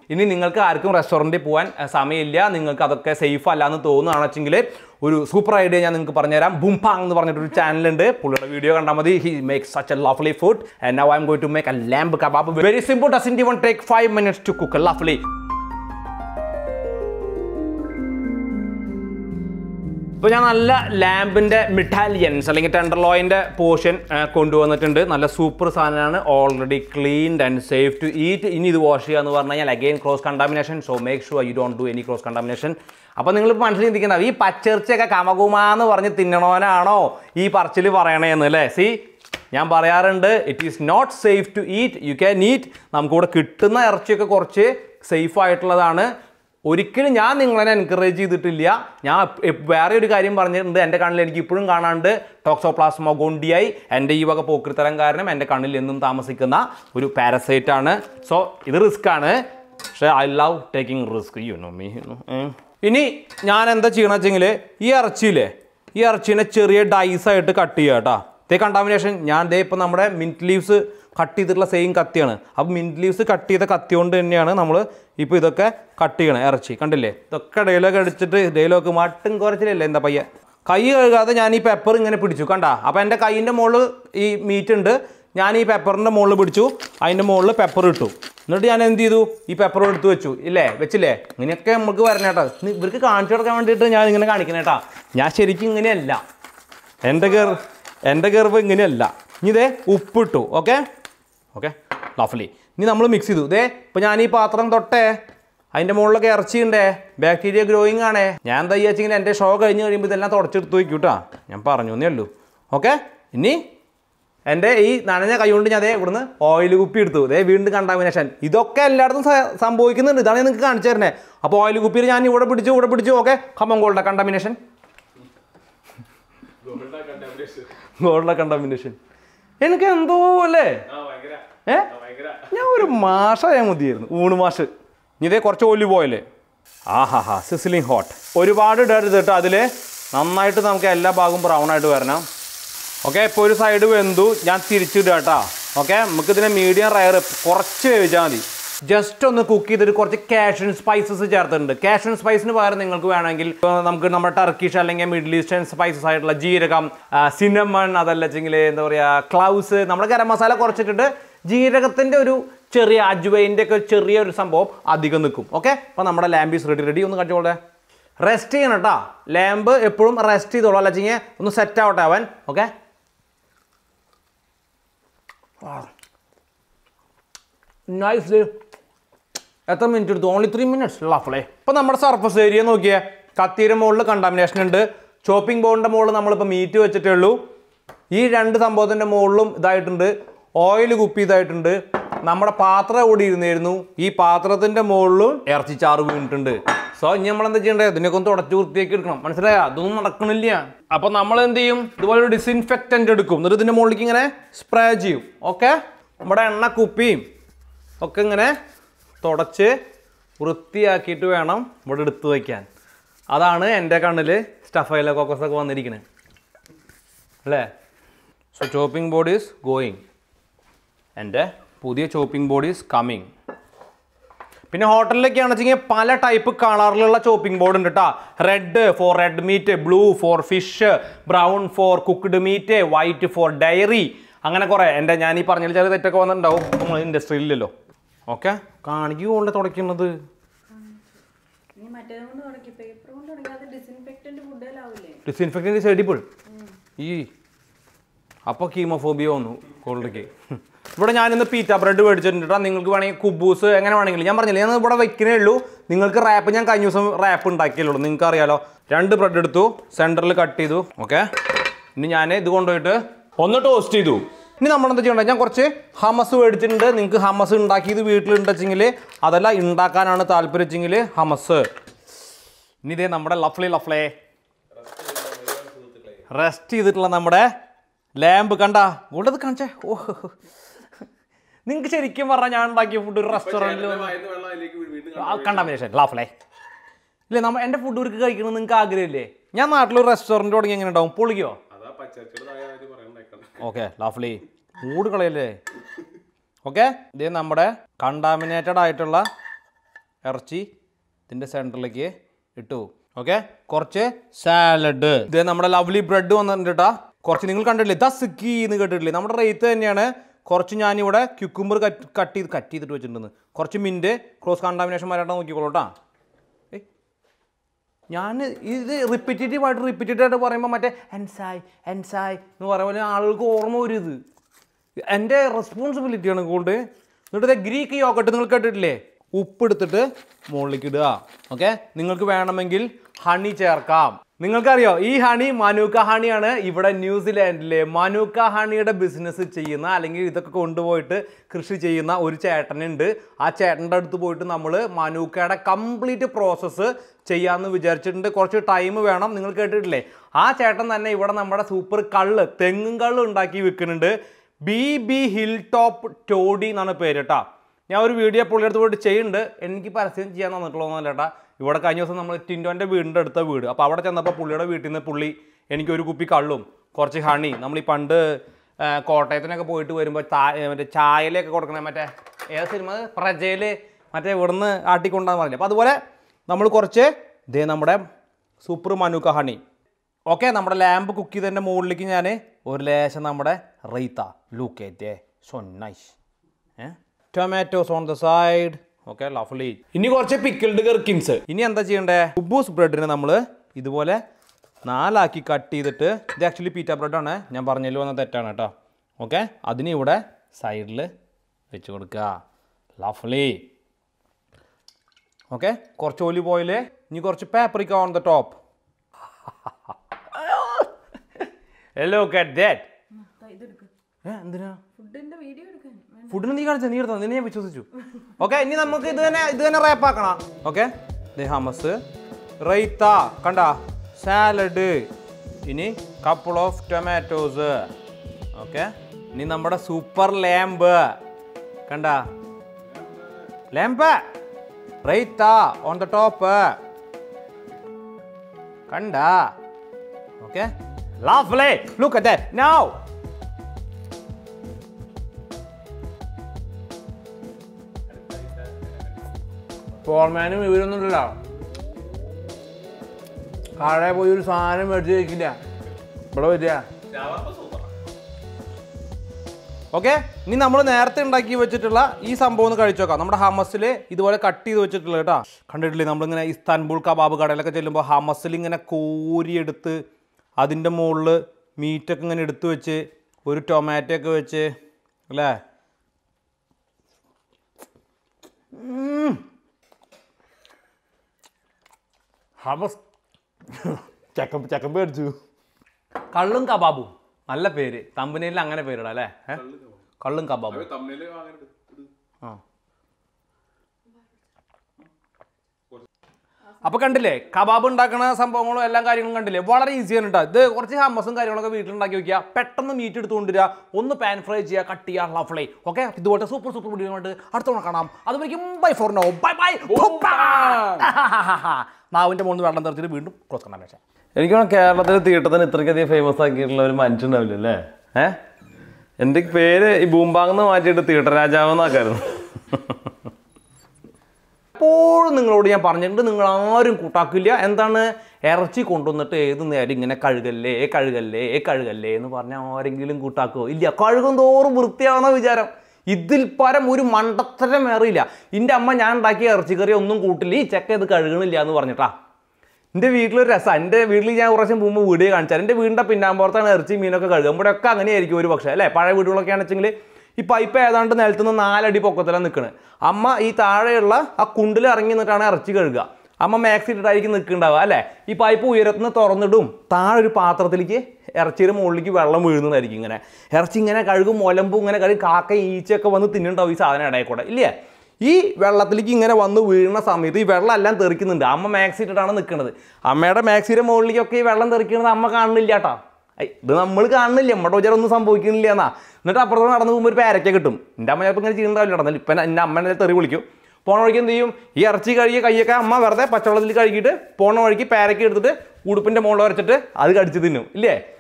ഇനി നിങ്ങൾക്ക് ആർക്കും റെസ്റ്റോറൻറ്റിൽ പോകാൻ അഹ് സമയമില്ല നിങ്ങൾക്ക് അതൊക്കെ സേഫ് അല്ല എന്ന് തോന്നുകയാണെന്ന് വെച്ചെങ്കിൽ ഒരു സൂപ്പർ ഐഡിയ ഞാൻ നിങ്ങൾക്ക് പറഞ്ഞുതരാം ബുംപാങ് എന്ന് പറഞ്ഞിട്ടൊരു ചാനലുണ്ട് പുള്ളിയുടെ വീഡിയോ കണ്ടാൽ മതി he make such a lovely food and now I'm going to make a lamb kebab very simple doesn't even take five minutes to cook lovely ഇപ്പോൾ ഞാൻ നല്ല ലാമ്പിൻ്റെ മിഠാലിയൻസ് അല്ലെങ്കിൽ ടെൻഡർലോയിൻ്റെ പോർഷൻ കൊണ്ടുവന്നിട്ടുണ്ട് നല്ല സൂപ്പർ സാധനമാണ് already cleaned and safe to eat ഇനി ഇത് wash ചെയ്യുക എന്ന് പറഞ്ഞു കഴിഞ്ഞാൽ again cross contamination so make sure you don't do any cross contamination അപ്പോൾ നിങ്ങൾ മനസ്സിൽ ചിന്തിക്കുന്നത് ഈ പച്ചയിറച്ചിയൊക്കെ കമകുമാന്ന് പറഞ്ഞ് തിന്നണോനാണോ ഈ പറച്ചിൽ പറയണേന്ന് അല്ലേ സി ഞാൻ പറയാറുണ്ട് it is not safe to eat you can eat നമുക്കിവിടെ കിട്ടുന്ന ഇറച്ചിയൊക്കെ കുറച്ച് സേഫ് ആയിട്ടുള്ളതാണ് ഒരിക്കലും ഞാൻ നിങ്ങളെ എൻകറേജ് ചെയ്തിട്ടില്ല ഞാൻ എപ്പ- എപ്പ- വേറെ ഒരു കാര്യം പറഞ്ഞിട്ടുണ്ട് എൻ്റെ കണ്ണിൽ എനിക്ക് ഇപ്പോഴും കാണാണ്ട് ടോക്സോപ്ലാസ്മോ ഗോണ്ടിയായി എൻ്റെ ഈ വക പോക്കൃത്തരം കാരണം എൻ്റെ കണ്ണിൽ എന്നും താമസിക്കുന്ന ഒരു പാരസൈറ്റ് ആണ് സോ ഇത് റിസ്ക് ആണ് പക്ഷേ I love taking risk you know me ഇനി ഞാൻ എന്താ ചെയ്യണമെന്ന് വെച്ചെങ്കിൽ ഈ ഇറച്ചിയില്ലേ ഈ ഇറച്ചീനെ ചെറിയ ഡൈസ് ആയിട്ട് കട്ട് ചെയ്യുക കേട്ടോ ഇതേ കണ്ടാമിനേഷൻ ഞാൻ ദേ ഇപ്പം നമ്മുടെ മിൻറ്റ് ലീവ്സ് കട്ട് ചെയ്തിട്ടുള്ള സെയിം കത്തിയാണ് അപ്പോൾ മിൻറ്റ് ലീവ്സ് കട്ട് ചെയ്ത കത്തി കൊണ്ട് തന്നെയാണ് നമ്മൾ ഇപ്പോൾ ഇതൊക്കെ കട്ട് ചെയ്യണം ഇറച്ചി കണ്ടില്ലേ ഇതൊക്കെ ഡയലോഗ് അടിച്ചിട്ട് ഡയലോഗ് മട്ടും കുറച്ചിലല്ലേ എന്താ പയ്യ കൈ കഴുകാതെ ഞാൻ ഈ പെപ്പർ ഇങ്ങനെ പിടിച്ചു കണ്ട അപ്പോൾ എൻ്റെ കൈയിൻ്റെ മുകളിൽ ഈ മീറ്റ് ഉണ്ട് ഞാൻ ഈ പെപ്പറിൻ്റെ മുകളിൽ പിടിച്ചു അതിൻ്റെ മുകളിൽ പെപ്പർ ഇട്ടു എന്നിട്ട് ഞാൻ എന്ത് ചെയ്തു ഈ പെപ്പർ എടുത്ത് വെച്ചു ഇല്ലേ വെച്ചില്ലേ ഇങ്ങനെയൊക്കെ നമുക്ക് വരണേട്ടാ ഇന്ന് ഇവർക്ക് കാണിച്ചു കൊടുക്കാൻ വേണ്ടിയിട്ട് ഞാൻ ഇങ്ങനെ കാണിക്കണേട്ടാ ഞാൻ ശരിക്കും ഇങ്ങനെയല്ല എൻ്റെ ഗർ എൻ്റെ ഗർവ് ഇങ്ങനെയല്ല ഇനി ഇതേ ഉപ്പിട്ടു ഓക്കെ ഓക്കെ ലഫ്ലി ഇനി നമ്മൾ മിക്സ് ചെയ്തു ഇതേ ഇപ്പം ഞാൻ ഈ പാത്രം തൊട്ടേ അതിൻ്റെ മുകളിലൊക്കെ ഇറച്ചിയുണ്ടേ ബാക്ടീരിയ ഗ്രോയിങ് ആണേ ഞാൻ എന്താ വെച്ചെങ്കിൽ എൻ്റെ ഷോ കഴിഞ്ഞ് കഴിയുമ്പോൾ ഇതെല്ലാം തുടച്ചെടുത്ത് വയ്ക്കും കേട്ടോ ഞാൻ പറഞ്ഞു എന്നേ ഉള്ളൂ ഓക്കെ ഇനി എൻ്റെ ഈ നനഞ്ഞ കൈ കൊണ്ട് ഞാൻ അതേ ഇവിടുന്ന് ഓയിൽ കുപ്പി എടുത്തു അതേ വീണ്ടും കണ്ടാമിനേഷൻ ഇതൊക്കെ എല്ലായിടത്തും സ- സംഭവിക്കുന്നുണ്ട് ഇതാണ് ഞാൻ നിങ്ങൾക്ക് കാണിച്ചു തരണേ അപ്പോൾ ഓയിൽ കുപ്പിയിൽ ഞാൻ ഇവിടെ പിടിച്ചു ഇവിടെ പിടിച്ചു ഓക്കെ കമ്മം ഗോൾഡ കണ്ടാമിനേഷൻ ഗോൾഡ കണ്ടാമിനേഷൻ എനിക്ക് എന്തോ അല്ലേ ഏ ഞാൻ ഒരു മാഷായാൽ മതിയായിരുന്നു ഊണ് മാഷ് ഇനി ഇതേ കുറച്ച് ഒലിവ് ഓയിൽ ആഹാ ഹാ സിസിലിംഗ് ഹോട്ട് ഒരുപാട് ഇടരുത് കേട്ടോ അതിൽ നന്നായിട്ട് നമുക്ക് എല്ലാ ഭാഗവും ബ്രൗൺ ആയിട്ട് വരണം ഓക്കെ ഇപ്പോൾ ഒരു സൈഡ് വെന്തു ഞാൻ തിരിച്ചിടുക കേട്ടോ ഓക്കെ നമുക്കിതിനെ മീഡിയം റയർ കുറച്ച് വേവിച്ചാൽ മതി ജസ്റ്റ് ഒന്ന് കുക്ക് ചെയ്തിട്ട് കുറച്ച് കാഷ്യൻ സ്പൈസസ് ചേർത്തിട്ടുണ്ട് കാഷ്യൻ സ്പൈസിന് പകരം നിങ്ങൾക്ക് വേണമെങ്കിൽ ഇപ്പോൾ നമുക്ക് നമ്മുടെ ടർക്കിഷ് അല്ലെങ്കിൽ മിഡിൽ ഈസ്റ്റേൺ സ്പൈസസ് ആയിട്ടുള്ള ജീരകം സിനമൺ അതല്ല വെച്ചെങ്കിൽ എന്താ പറയുക ക്ലൗസ് നമ്മുടെ ഗരം മസാല കുറച്ചിട്ടിട്ട് ജീരകത്തിൻ്റെ ഒരു ചെറിയ അജ്വൈൻ്റെ ഒക്കെ ചെറിയ ഒരു സംഭവം അധികം നിൽക്കും ഓക്കെ അപ്പോൾ നമ്മുടെ ലാമ്പീസ് റെഡി റെഡി ഒന്ന് കടിച്ചോളെ റെസ്റ്റ് ചെയ്യണം കേട്ടോ ലാമ്പ് എപ്പോഴും റെസ്റ്റ് ചെയ്തോളൂ അല്ല വെച്ചെങ്കിൽ ഒന്ന് സെറ്റ് ആവട്ടെ അവൻ ഓക്കെ നൈസ് എത്ര മിനിറ്റ് എടുത്തു ഓൺലി ത്രീ മിനിറ്റ്സ് ലഫ്ലേ ഇപ്പം നമ്മുടെ സർഫസ് ഏരിയ നോക്കിയേ കത്തിയുടെ മുകളിൽ കണ്ടാമിനേഷൻ ഉണ്ട് ചോപ്പിംഗ് ബോർഡിൻ്റെ മുകളിൽ നമ്മളിപ്പോൾ മീറ്റ് വെച്ചിട്ടേ ഉള്ളൂ ഈ രണ്ട് സംഭവത്തിൻ്റെ മുകളിലും ഇതായിട്ടുണ്ട് ഓയിൽ കുപ്പി ഇതായിട്ടുണ്ട് നമ്മുടെ പാത്രം കൂടി ഇരുന്നായിരുന്നു ഈ പാത്രത്തിൻ്റെ മുകളിലും ഇറച്ചിച്ചാറ് വീണിട്ടുണ്ട് സോ ഇനി നമ്മൾ എന്താ ചെയ്യണ്ടേ ഇതിനൊക്കെ ഒന്ന് തുടച്ച് വൃത്തിയാക്കി എടുക്കണം മനസ്സിലായോ അതൊന്നും നടക്കണില്ല അപ്പോൾ നമ്മൾ എന്ത് ചെയ്യും ഇതുപോലെ ഒരു ഡിസിൻഫെക്റ്റൻ്റ് എടുക്കും എന്നിട്ട് ഇതിൻ്റെ മുകളിലേക്ക് ഇങ്ങനെ സ്പ്രേ ചെയ്യും ഓക്കെ നമ്മുടെ എണ്ണ കുപ്പിയും ഒക്കെ ഇങ്ങനെ തുടച്ച് വൃത്തിയാക്കിയിട്ട് വേണം ഇവിടെ എടുത്തു വയ്ക്കാൻ അതാണ് എൻ്റെ കണ്ണിൽ സ്റ്റഫൈല കോക്കസ് ഒക്കെ വന്നിരിക്കുന്നത് അല്ലേ so chopping board is going എൻ്റെ പുതിയ ചോപ്പിംഗ് ബോർഡ് ഈസ് കമ്മിങ് പിന്നെ ഹോട്ടലിലൊക്കെയാണെന്ന് വെച്ചെങ്കിൽ പല ടൈപ്പ് കളറിലുള്ള ചോപ്പിംഗ് ബോർഡ് ഉണ്ട് കേട്ടോ red for red meat blue for fish brown for cooked meat white for dairy അങ്ങനെ കുറേ എൻ്റെ ഞാൻ ഈ പറഞ്ഞതിൽ ചെറിയ തെറ്റൊക്കെ വന്നിട്ടുണ്ടാവും നമ്മൾ ഇൻഡസ്ട്രിയിലല്ലോ ഓക്കെ കാണിക്കുകൊണ്ട് തുടയ്ക്കുന്നത് ഇനി മറ്റേത് കൊണ്ട് തുടക്കി പേപ്പർ കൊണ്ട് തുടങ്ങി അത് ഡിസിൻഫെക്റ്റന്റ് ഫുഡിലാവില്ലേ ഡിസിൻഫെക്റ്റൻ്റ് എഡിബിൾ ഈ അപ്പോൾ കീമോഫോബിയ വന്നു കോൾഡേക്ക് ഇവിടെ ഞാനിന്ന് പീറ്റ ബ്രെഡ് മേടിച്ചിട്ടുണ്ട് കേട്ടോ നിങ്ങൾക്ക് വേണമെങ്കിൽ കുബൂസ് എങ്ങനെ വേണമെങ്കിലും ഞാൻ പറഞ്ഞില്ല ഞാൻ ഇവിടെ വെക്കുന്നേ ഉള്ളൂ നിങ്ങൾക്ക് റാപ്പ് ഞാൻ കഴിഞ്ഞ ദിവസം റാപ്പ് ഉണ്ടാക്കിയല്ലോ നിങ്ങൾക്ക് അറിയാലോ രണ്ട് ബ്രെഡ് എടുത്തു സെൻറ്ററിൽ കട്ട് ചെയ്തു ഓക്കെ ഇനി ഞാൻ ഇത് കൊണ്ടുപോയിട്ട് ഒന്ന് ടോസ്റ്റ് ചെയ്തു ഇനി നമ്മൾ എന്താ ചെയ്യണ്ടേ ഞാൻ കുറച്ച് ഹമസ് മേടിച്ചിട്ടുണ്ട് നിങ്ങൾക്ക് ഹമസ് ഉണ്ടാക്കിയത് വീട്ടിലുണ്ടെച്ചെങ്കിൽ അതല്ല ഉണ്ടാക്കാനാണ് താല്പര്യം വെച്ചെങ്കിൽ ഹമസ് ഇനി ഇതേ നമ്മുടെ ലഫ്ലി ലഫ്ലേ റെസ്റ്റ് ചെയ്തിട്ടുള്ള നമ്മുടെ ലാമ്പ് കണ്ട കൂടെ കാണിച്ചേ ഓ നിങ്ങൾക്ക് ശരിക്കും പറഞ്ഞാൽ ഞാൻ ഉണ്ടാക്കിയ ഫുഡ് ഒരു റെസ്റ്റോറൻറ്റിൽ കണ്ടാമിനേഷൻ ലാഫ്ലേ ഇല്ലേ നമ്മ എൻ്റെ ഫുഡ് ഇവർക്ക് കഴിക്കണം നിങ്ങൾക്ക് ആഗ്രഹമില്ലേ ഞാൻ നാട്ടിലൊരു റെസ്റ്റോറൻറ്റ് തുടങ്ങി എങ്ങനെ ഉണ്ടാവും പൊളിക്കോ ഓക്കെ ലാഫ്ലി മൂട് കളയല്ലേ ഓക്കെ ഇത് നമ്മുടെ കണ്ടാമിനേറ്റഡ് ആയിട്ടുള്ള ഇറച്ചി ഇതിൻ്റെ സെൻറ്ററിലേക്ക് ഇട്ടു ഓക്കെ കുറച്ച് സാലഡ് ഇത് നമ്മുടെ ലവ്ലി ബ്രെഡ് വന്നിട്ടുണ്ട് കേട്ടോ കുറച്ച് നിങ്ങൾ കണ്ടിട്ടില്ലേ ഇതാ സിക്കി എന്ന് കേട്ടിട്ടില്ലേ നമ്മുടെ റേറ്റ് തന്നെയാണ് കുറച്ച് ഞാനിവിടെ ക്യുക്കുമ്പർ കട്ട് കട്ട് ചെയ്ത് കട്ട് ചെയ്തിട്ട് വെച്ചിട്ടുണ്ടെന്ന് കുറച്ച് മിൻറ്റ് ക്രോസ് കണ്ടാമിനേഷൻ വരാണ്ട് നോക്കിക്കോളൂ കേട്ടോ ഏയ് ഞാൻ ഇത് റിപ്പീറ്റേറ്റീവ് ആയിട്ട് റിപ്പീറ്റേറ്റീവ് ആയിട്ട് പറയുമ്പോൾ മറ്റേ എൻസായ് എൻസായ് എന്ന് പറയുമ്പോൾ ആളുകൾക്ക് ഓർമ്മ വരും ഇത് എൻ്റെ റെസ്പോൺസിബിലിറ്റിയാണ് ഗോൾഡ് എന്നിട്ട് ഇത് ഗ്രീക്ക് യോഗട്ട് നിങ്ങൾ കേട്ടിട്ടില്ലേ ഉപ്പ് എടുത്തിട്ട് മുകളിലേക്ക് ഇടുക ഓക്കെ നിങ്ങൾക്ക് വേണമെങ്കിൽ ഹണി ചേർക്കാം നിങ്ങൾക്കറിയോ ഈ ഹണി മനുക്ക ഹണിയാണ് ഇവിടെ ന്യൂസിലാൻഡിലെ മനുക്ക ഹണിയുടെ ബിസിനസ് ചെയ്യുന്ന അല്ലെങ്കിൽ ഇതൊക്കെ കൊണ്ടുപോയിട്ട് കൃഷി ചെയ്യുന്ന ഒരു ചേട്ടനുണ്ട് ആ ചേട്ടൻ്റെ അടുത്ത് പോയിട്ട് നമ്മൾ മനുക്കയുടെ കംപ്ലീറ്റ് പ്രോസസ്സ് ചെയ്യാമെന്ന് വിചാരിച്ചിട്ടുണ്ട് കുറച്ച് ടൈം വേണം നിങ്ങൾ കേട്ടിട്ടില്ലേ ആ ചേട്ടൻ തന്നെ ഇവിടെ നമ്മുടെ സൂപ്പർ കള്ള് തെങ്ങും കള്ള് ഉണ്ടാക്കി വിൽക്കുന്നുണ്ട് B B hill top toddy എന്നാണ് പേര് കേട്ടോ ഞാൻ ഒരു വീഡിയോ പുള്ളിയുടെ പോയിട്ട് ചെയ്യുന്നുണ്ട് എനിക്ക് പരസ്യം ചെയ്യാൻ തന്നിട്ടുള്ളതൊന്നുമല്ല ചേട്ടാ ഇവിടെ കഴിഞ്ഞ ദിവസം നമ്മൾ ടിൻറ്റോൻ്റെ വീടിൻ്റെ അടുത്ത വീട് അപ്പോൾ അവിടെ ചെന്നപ്പോൾ പുള്ളിയുടെ വീട്ടിൽ നിന്ന് പുള്ളി എനിക്ക് ഒരു കുപ്പി കള്ളും കുറച്ച് ഹണി നമ്മൾ ഈ പണ്ട് ആ, കോട്ടയത്തിനൊക്കെ പോയിട്ട് വരുമ്പോൾ താ മറ്റേ ചായയിലൊക്കെ കൊടുക്കണേ മറ്റേ ഏത് സിനിമ പ്രജയിൽ മറ്റേ ഇവിടുന്ന് ആട്ടിക്കൊണ്ടാന്ന് പറഞ്ഞില്ല അപ്പോൾ അതുപോലെ നമ്മൾ കുറച്ച് ഇതേ നമ്മുടെ സൂപ്പർ മനുക്ക ഹണി ഓക്കെ നമ്മുടെ ലാമ്പ് കുക്ക് ചെയ്തതിൻ്റെ മുകളിലേക്ക് ഞാൻ ഒരു ലേശം നമ്മുടെ റൈത്ത ലൂക്കേറ്റേ so nice tomatoes on the side okay ലഫ്ലി ഇനി കുറച്ച് പിക്കിൾഡ് ഗർക്കിൻസ് ഇനി എന്താ ചെയ്യണ്ടേ ഉബൂസ് ബ്രെഡിനെ നമ്മൾ ഇതുപോലെ നാലാക്കി കട്ട് ചെയ്തിട്ട് ഇത് ആക്ച്വലി പീറ്റ ബ്രെഡാണ് ഞാൻ പറഞ്ഞതിൽ വന്ന തെറ്റാണ് കേട്ടോ ഓക്കെ അതിന് ഇവിടെ സൈഡിൽ വെച്ച് കൊടുക്കുക ലഫ്ലി ഓക്കെ കുറച്ച് ഒലിവ് ഓയിൽ ഇനി കുറച്ച് paprika on the top hello get that ഇതെടുക്ക് ഏ എന്തിനാ ഫുഡിന്റെ വീഡിയോ എടുക്കാൻ വേണ്ട. ഫുഡിന് നീ കാണിച്ച നീ എടുത്തോ നിന്നെ ഞാൻ വിശ്വസിച്ചു ഓക്കെ ഇനി നമുക്ക് ഇത് തന്നെ ഇത് തന്നെ റാപ്പ് ആക്കണം ഓക്കെ ഹമസ് റൈത്ത കണ്ട സാലഡ് ഇനി കപ്പിൾ ഓഫ് ടൊമാറ്റോസ് ഓക്കെ ഇനി നമ്മുടെ സൂപ്പർ ലാമ്പ് കണ്ട lamb raita on the top കണ്ട okay lovely look at that now ഫോർമാനും ഇവരൊന്നും ഇല്ലല്ലോ കാഴെ പോയി ഒരു സാധനം മേടിച്ച് കഴിക്കില്ല ഇവിടെ വരിക ഓക്കെ ഇനി നമ്മൾ നേരത്തെ ഉണ്ടാക്കി വെച്ചിട്ടുള്ള ഈ സംഭവം ഒന്ന് കഴിച്ചു നോക്കാം നമ്മുടെ ഹമസിൽ ഇതുപോലെ കട്ട് ചെയ്ത് വെച്ചിട്ടുള്ള കേട്ടോ കണ്ടിട്ടില്ലേ നമ്മളിങ്ങനെ ഇസ്താൻബുൾ കബാബ് കടയിലൊക്കെ ചെല്ലുമ്പോൾ ഹമസിൽ ഇങ്ങനെ കോരിയെടുത്ത് അതിൻ്റെ മുകളിൽ മീറ്റൊക്കെ ഇങ്ങനെ എടുത്ത് വെച്ച് ഒരു ടൊമാറ്റോ ഒക്കെ വെച്ച് അല്ലേ ഉം. ഹമസ് ചക്ക ചക്ക മേടിച്ചു കള്ളും കബാബും നല്ല പേര് തമ്പനയിൽ അങ്ങനെ പേരിടാം അല്ലേ ഏ? കള്ളും കബാബും ആ അപ്പൊ കണ്ടില്ലേ കബാബ് ഉണ്ടാക്കുന്ന സംഭവങ്ങളും എല്ലാ കാര്യങ്ങളും കണ്ടില്ലേ വളരെ ഈസിയാണ് കേട്ടോ ഇത് കുറച്ച് ഹമ്മസും കാര്യങ്ങളൊക്കെ വീട്ടിലുണ്ടാക്കി വെക്കുക പെട്ടെന്ന് മീറ്റ് എടുത്ത് കൊണ്ടുവരിക ഒന്ന് പാൻ ഫ്രൈ ചെയ്യുക കട്ട് ചെയ്യുക ലഫ്ലൈ ഓക്കെ ഇതുപോലത്തെ സൂപ്പർ സൂപ്പർ വീഡിയോ ആയിട്ട് അടുത്തോണം കാണാം അതുവരെയും bye for now bye bye നാവിന്റെ മുകളിൽ വെള്ളം തെറിച്ചിട്ട് വീണ്ടും ക്ലോസ് കാണാൻ പക്ഷേ എനിക്ക് തോന്നുന്നു കേരളത്തിൽ തീട്ടത്തിന് ഇത്രയ്ക്കധികം ഫേമസ് ആക്കിയിട്ടുള്ള ഒരു മനുഷ്യണ്ടാവില്ല അല്ലേ ഏ എൻ്റെ പേര് ഈ ബൂമ്പാങ്ങന്ന് മാറ്റിയിട്ട് തീട്ടരാജാവ് എന്നാക്കായിരുന്നു എപ്പോഴും നിങ്ങളോട് ഞാൻ പറഞ്ഞിട്ടുണ്ട് നിങ്ങൾ ആരും കൂട്ടാക്കില്ല എന്താണ് ഇറച്ചി കൊണ്ടുവന്നിട്ട് ഏത് നേരം ഇങ്ങനെ കഴുകല്ലേ കഴുകല്ലേ കഴുകല്ലേ എന്ന് പറഞ്ഞാൽ ആരെങ്കിലും കൂട്ടാക്കുമോ ഇല്ല കഴുകും തോറും വൃത്തിയാവുന്ന വിചാരം ഇതിൽ പരം ഒരു മണ്ടത്തരം വേറില്ല എൻ്റെ അമ്മ ഞാൻ ഉണ്ടാക്കിയ ഇറച്ചിക്കറി ഒന്നും കൂട്ടില്ല ഈ ചെക്ക ഇത് കഴുകണില്ല എന്ന് പറഞ്ഞിട്ടാ എൻ്റെ വീട്ടിലൊരു രസം എൻ്റെ വീട്ടിൽ ഞാൻ കുറച്ച് മുമ്പ് വീഡിയോ കാണിച്ചാൽ എൻ്റെ വീടിൻ്റെ പിന്നാമ്പുറത്താണ് ഇറച്ചി മീനൊക്കെ കഴുകുക ഇവിടെയൊക്കെ അങ്ങനെയായിരിക്കും ഒരു പക്ഷേ അല്ലേ പഴയ വീടുകളൊക്കെ ആണെച്ചെങ്കിൽ ഈ പൈപ്പ് ഏതാണ്ട് നിലത്തുനിന്ന് നാലടി പൊക്കത്തിലാണ് നിൽക്കുന്നത് അമ്മ ഈ താഴെയുള്ള ആ കുണ്ടിൽ ഇറങ്ങി നിന്നിട്ടാണ് ഇറച്ചി കഴുകുക അമ്മ മാക്സ് ഇട്ടിട്ടായിരിക്കും നിൽക്കുന്നുണ്ടാവുക അല്ലേ ഈ പൈപ്പ് ഉയരത്തുനിന്ന് തുറന്നിടും താഴെ ഒരു പാത്രത്തിലേക്ക് ഇറച്ചിയുടെ മുകളിലേക്ക് വെള്ളം വീഴുന്നതായിരിക്കും ഇങ്ങനെ ഇറച്ചി ഇങ്ങനെ കഴുകും മുലമ്പും ഇങ്ങനെ കഴുകും കാക്ക ഈച്ചയൊക്കെ വന്ന് തിന്നുണ്ടാവും ഈ സാധനം ഇടയിൽ കൂടെ ഇല്ലേ ഈ വെള്ളത്തിലേക്ക് ഇങ്ങനെ വന്ന് വീഴുന്ന സമയത്ത് ഈ വെള്ളം എല്ലാം തെറിക്കുന്നുണ്ട് അമ്മ മാക്സി ഇട്ടിട്ടാണ് നിൽക്കുന്നത് അമ്മയുടെ മാക്സിയുടെ മുകളിലേക്കൊക്കെ ഈ വെള്ളം തെറിക്കുന്നത് അമ്മ കാണുന്നില്ല കേട്ടോ ഐ, ഇത് നമ്മൾ കാണുന്നില്ല നമ്മുടെ വിചാരം ഒന്നും സംഭവിക്കുന്നില്ല എന്നാ എന്നിട്ട് അപ്പുറത്ത് നടന്നു പോകുമ്പോൾ ഒരു പേരയ്ക്ക കിട്ടും എൻ്റെ അമ്മ ചിലപ്പോൾ ഇങ്ങനെ ചെയ്യുന്നുണ്ടാവില്ല നടന്നില്ല ഇപ്പം എൻ്റെ അമ്മേനെ തെറി വിളിക്കും പോണ വഴിക്ക് എന്ത് ചെയ്യും ഈ ഇറച്ചി കഴുകിയ കൈയൊക്കെ അമ്മ വെറുതെ പച്ചവെള്ളത്തിൽ കഴുകിയിട്ട് പോണ വഴിക്ക് പേരയ്ക്ക എടുത്തിട്ട് ഉടുപ്പിൻ്റെ മുകളിൽ വരച്ചിട്ട് അത് കടിച്ച് തിന്നും ഇല്ലേ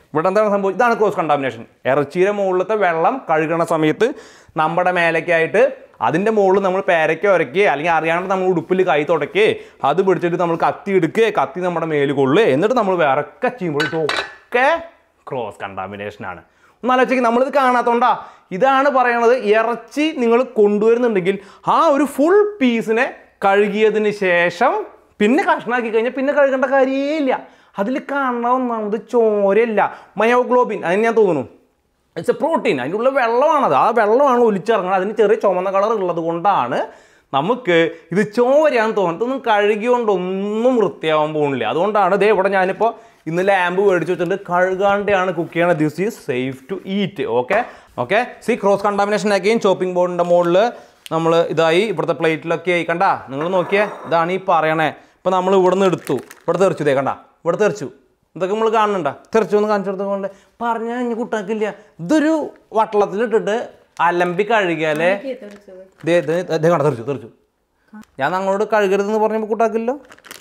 ഇവിടെ എന്താണ് സംഭവം ഇതാണ് ക്രോസ് കണ്ടാമിനേഷൻ ഇറച്ചിയുടെ മുകളിലത്തെ വെള്ളം കഴുകണ സമയത്ത് നമ്മുടെ മേലേക്കായിട്ട് അതിൻ്റെ മുകളിൽ നമ്മൾ പേരയ്ക്ക ഉരയ്ക്കുക അല്ലെങ്കിൽ അറിയാണ്ട് നമ്മൾ ഉടുപ്പിൽ കൈ തുടയ്ക്കുക അത് പിടിച്ചിട്ട് നമ്മൾ കത്തി എടുക്കുക കത്തി നമ്മുടെ മേല് കൊള്ളുക എന്നിട്ട് നമ്മൾ വിറക്കെ ചെയ്യുമ്പോൾ ഇതൊക്കെ ക്രോസ് കണ്ടാമിനേഷനാണ് ഒന്ന് ആലോചിക്കുക നമ്മളിത് കാണാത്തോണ്ടാ ഇതാണ് പറയണത് ഇറച്ചി നിങ്ങൾ കൊണ്ടുവരുന്നുണ്ടെങ്കിൽ ആ ഒരു ഫുൾ പീസിനെ കഴുകിയതിന് ശേഷം പിന്നെ കഷ്ണാക്കി കഴിഞ്ഞാൽ പിന്നെ കഴുകേണ്ട കാര്യമേ ഇല്ല അതിൽ കാണുന്ന ഒന്നാമത് ചോരയല്ല മയോഗ്ലോബിൻ അതിന് ഞാൻ തോന്നുന്നു ഇറ്റ്സ് എ പ്രോട്ടീൻ അതിൻ്റെ ഉള്ള വെള്ളമാണത് ആ വെള്ളമാണ് ഒലിച്ചിറങ്ങുന്നത് അതിന് ചെറിയ ചുമന്ന കളർ ഉള്ളത് കൊണ്ടാണ് നമുക്ക് ഇത് ചോരയാന്ന് തോന്നുന്നത് ഇതൊന്നും കഴുകിയോണ്ട് ഒന്നും വൃത്തിയാവാൻ പോകുന്നില്ല അതുകൊണ്ടാണ് ദേ ഇവിടെ ഞാനിപ്പോൾ ഇന്ന് ലാമ്പ് മേടിച്ച് വെച്ചിട്ട് കഴുകാണ്ടാണ് കുക്ക് ചെയ്യണത് this is safe to eat okay okay see cross contamination ആക്കിയും ചോപ്പിംഗ് ബോർഡിൻ്റെ മുകളിൽ നമ്മൾ ഇതായി ഇവിടുത്തെ പ്ലേറ്റിലൊക്കെ ആയി കണ്ട നിങ്ങൾ നോക്കിയേ ഇതാണ് ഈ പറയണേ ഇപ്പം നമ്മൾ ഇവിടെ നിന്ന് എടുത്തു ഇവിടെ തെറിച്ചു ദേ കണ്ട ഇവിടെ തെറിച്ചു ഇതൊക്കെ നമ്മൾ കാണുന്നുണ്ട തെറിച്ചു എന്ന് കാണിച്ചു കൊടുത്തുകൊണ്ട് പറഞ്ഞാൽ ഇനി കുട്ടാക്കില്ല ഇതൊരു വട്ടളത്തിലിട്ടിട്ട് അലമ്പി കഴുകിയാലേ എനിക്ക് തെറിച്ചത് ദേ ദേ ദേ കണ്ട തെറിച്ചു തെറിച്ചു ഞാൻ ഞങ്ങളോട് കഴുകരുതെന്ന് പറഞ്ഞപ്പോൾ കൂട്ടാക്കില്ലോ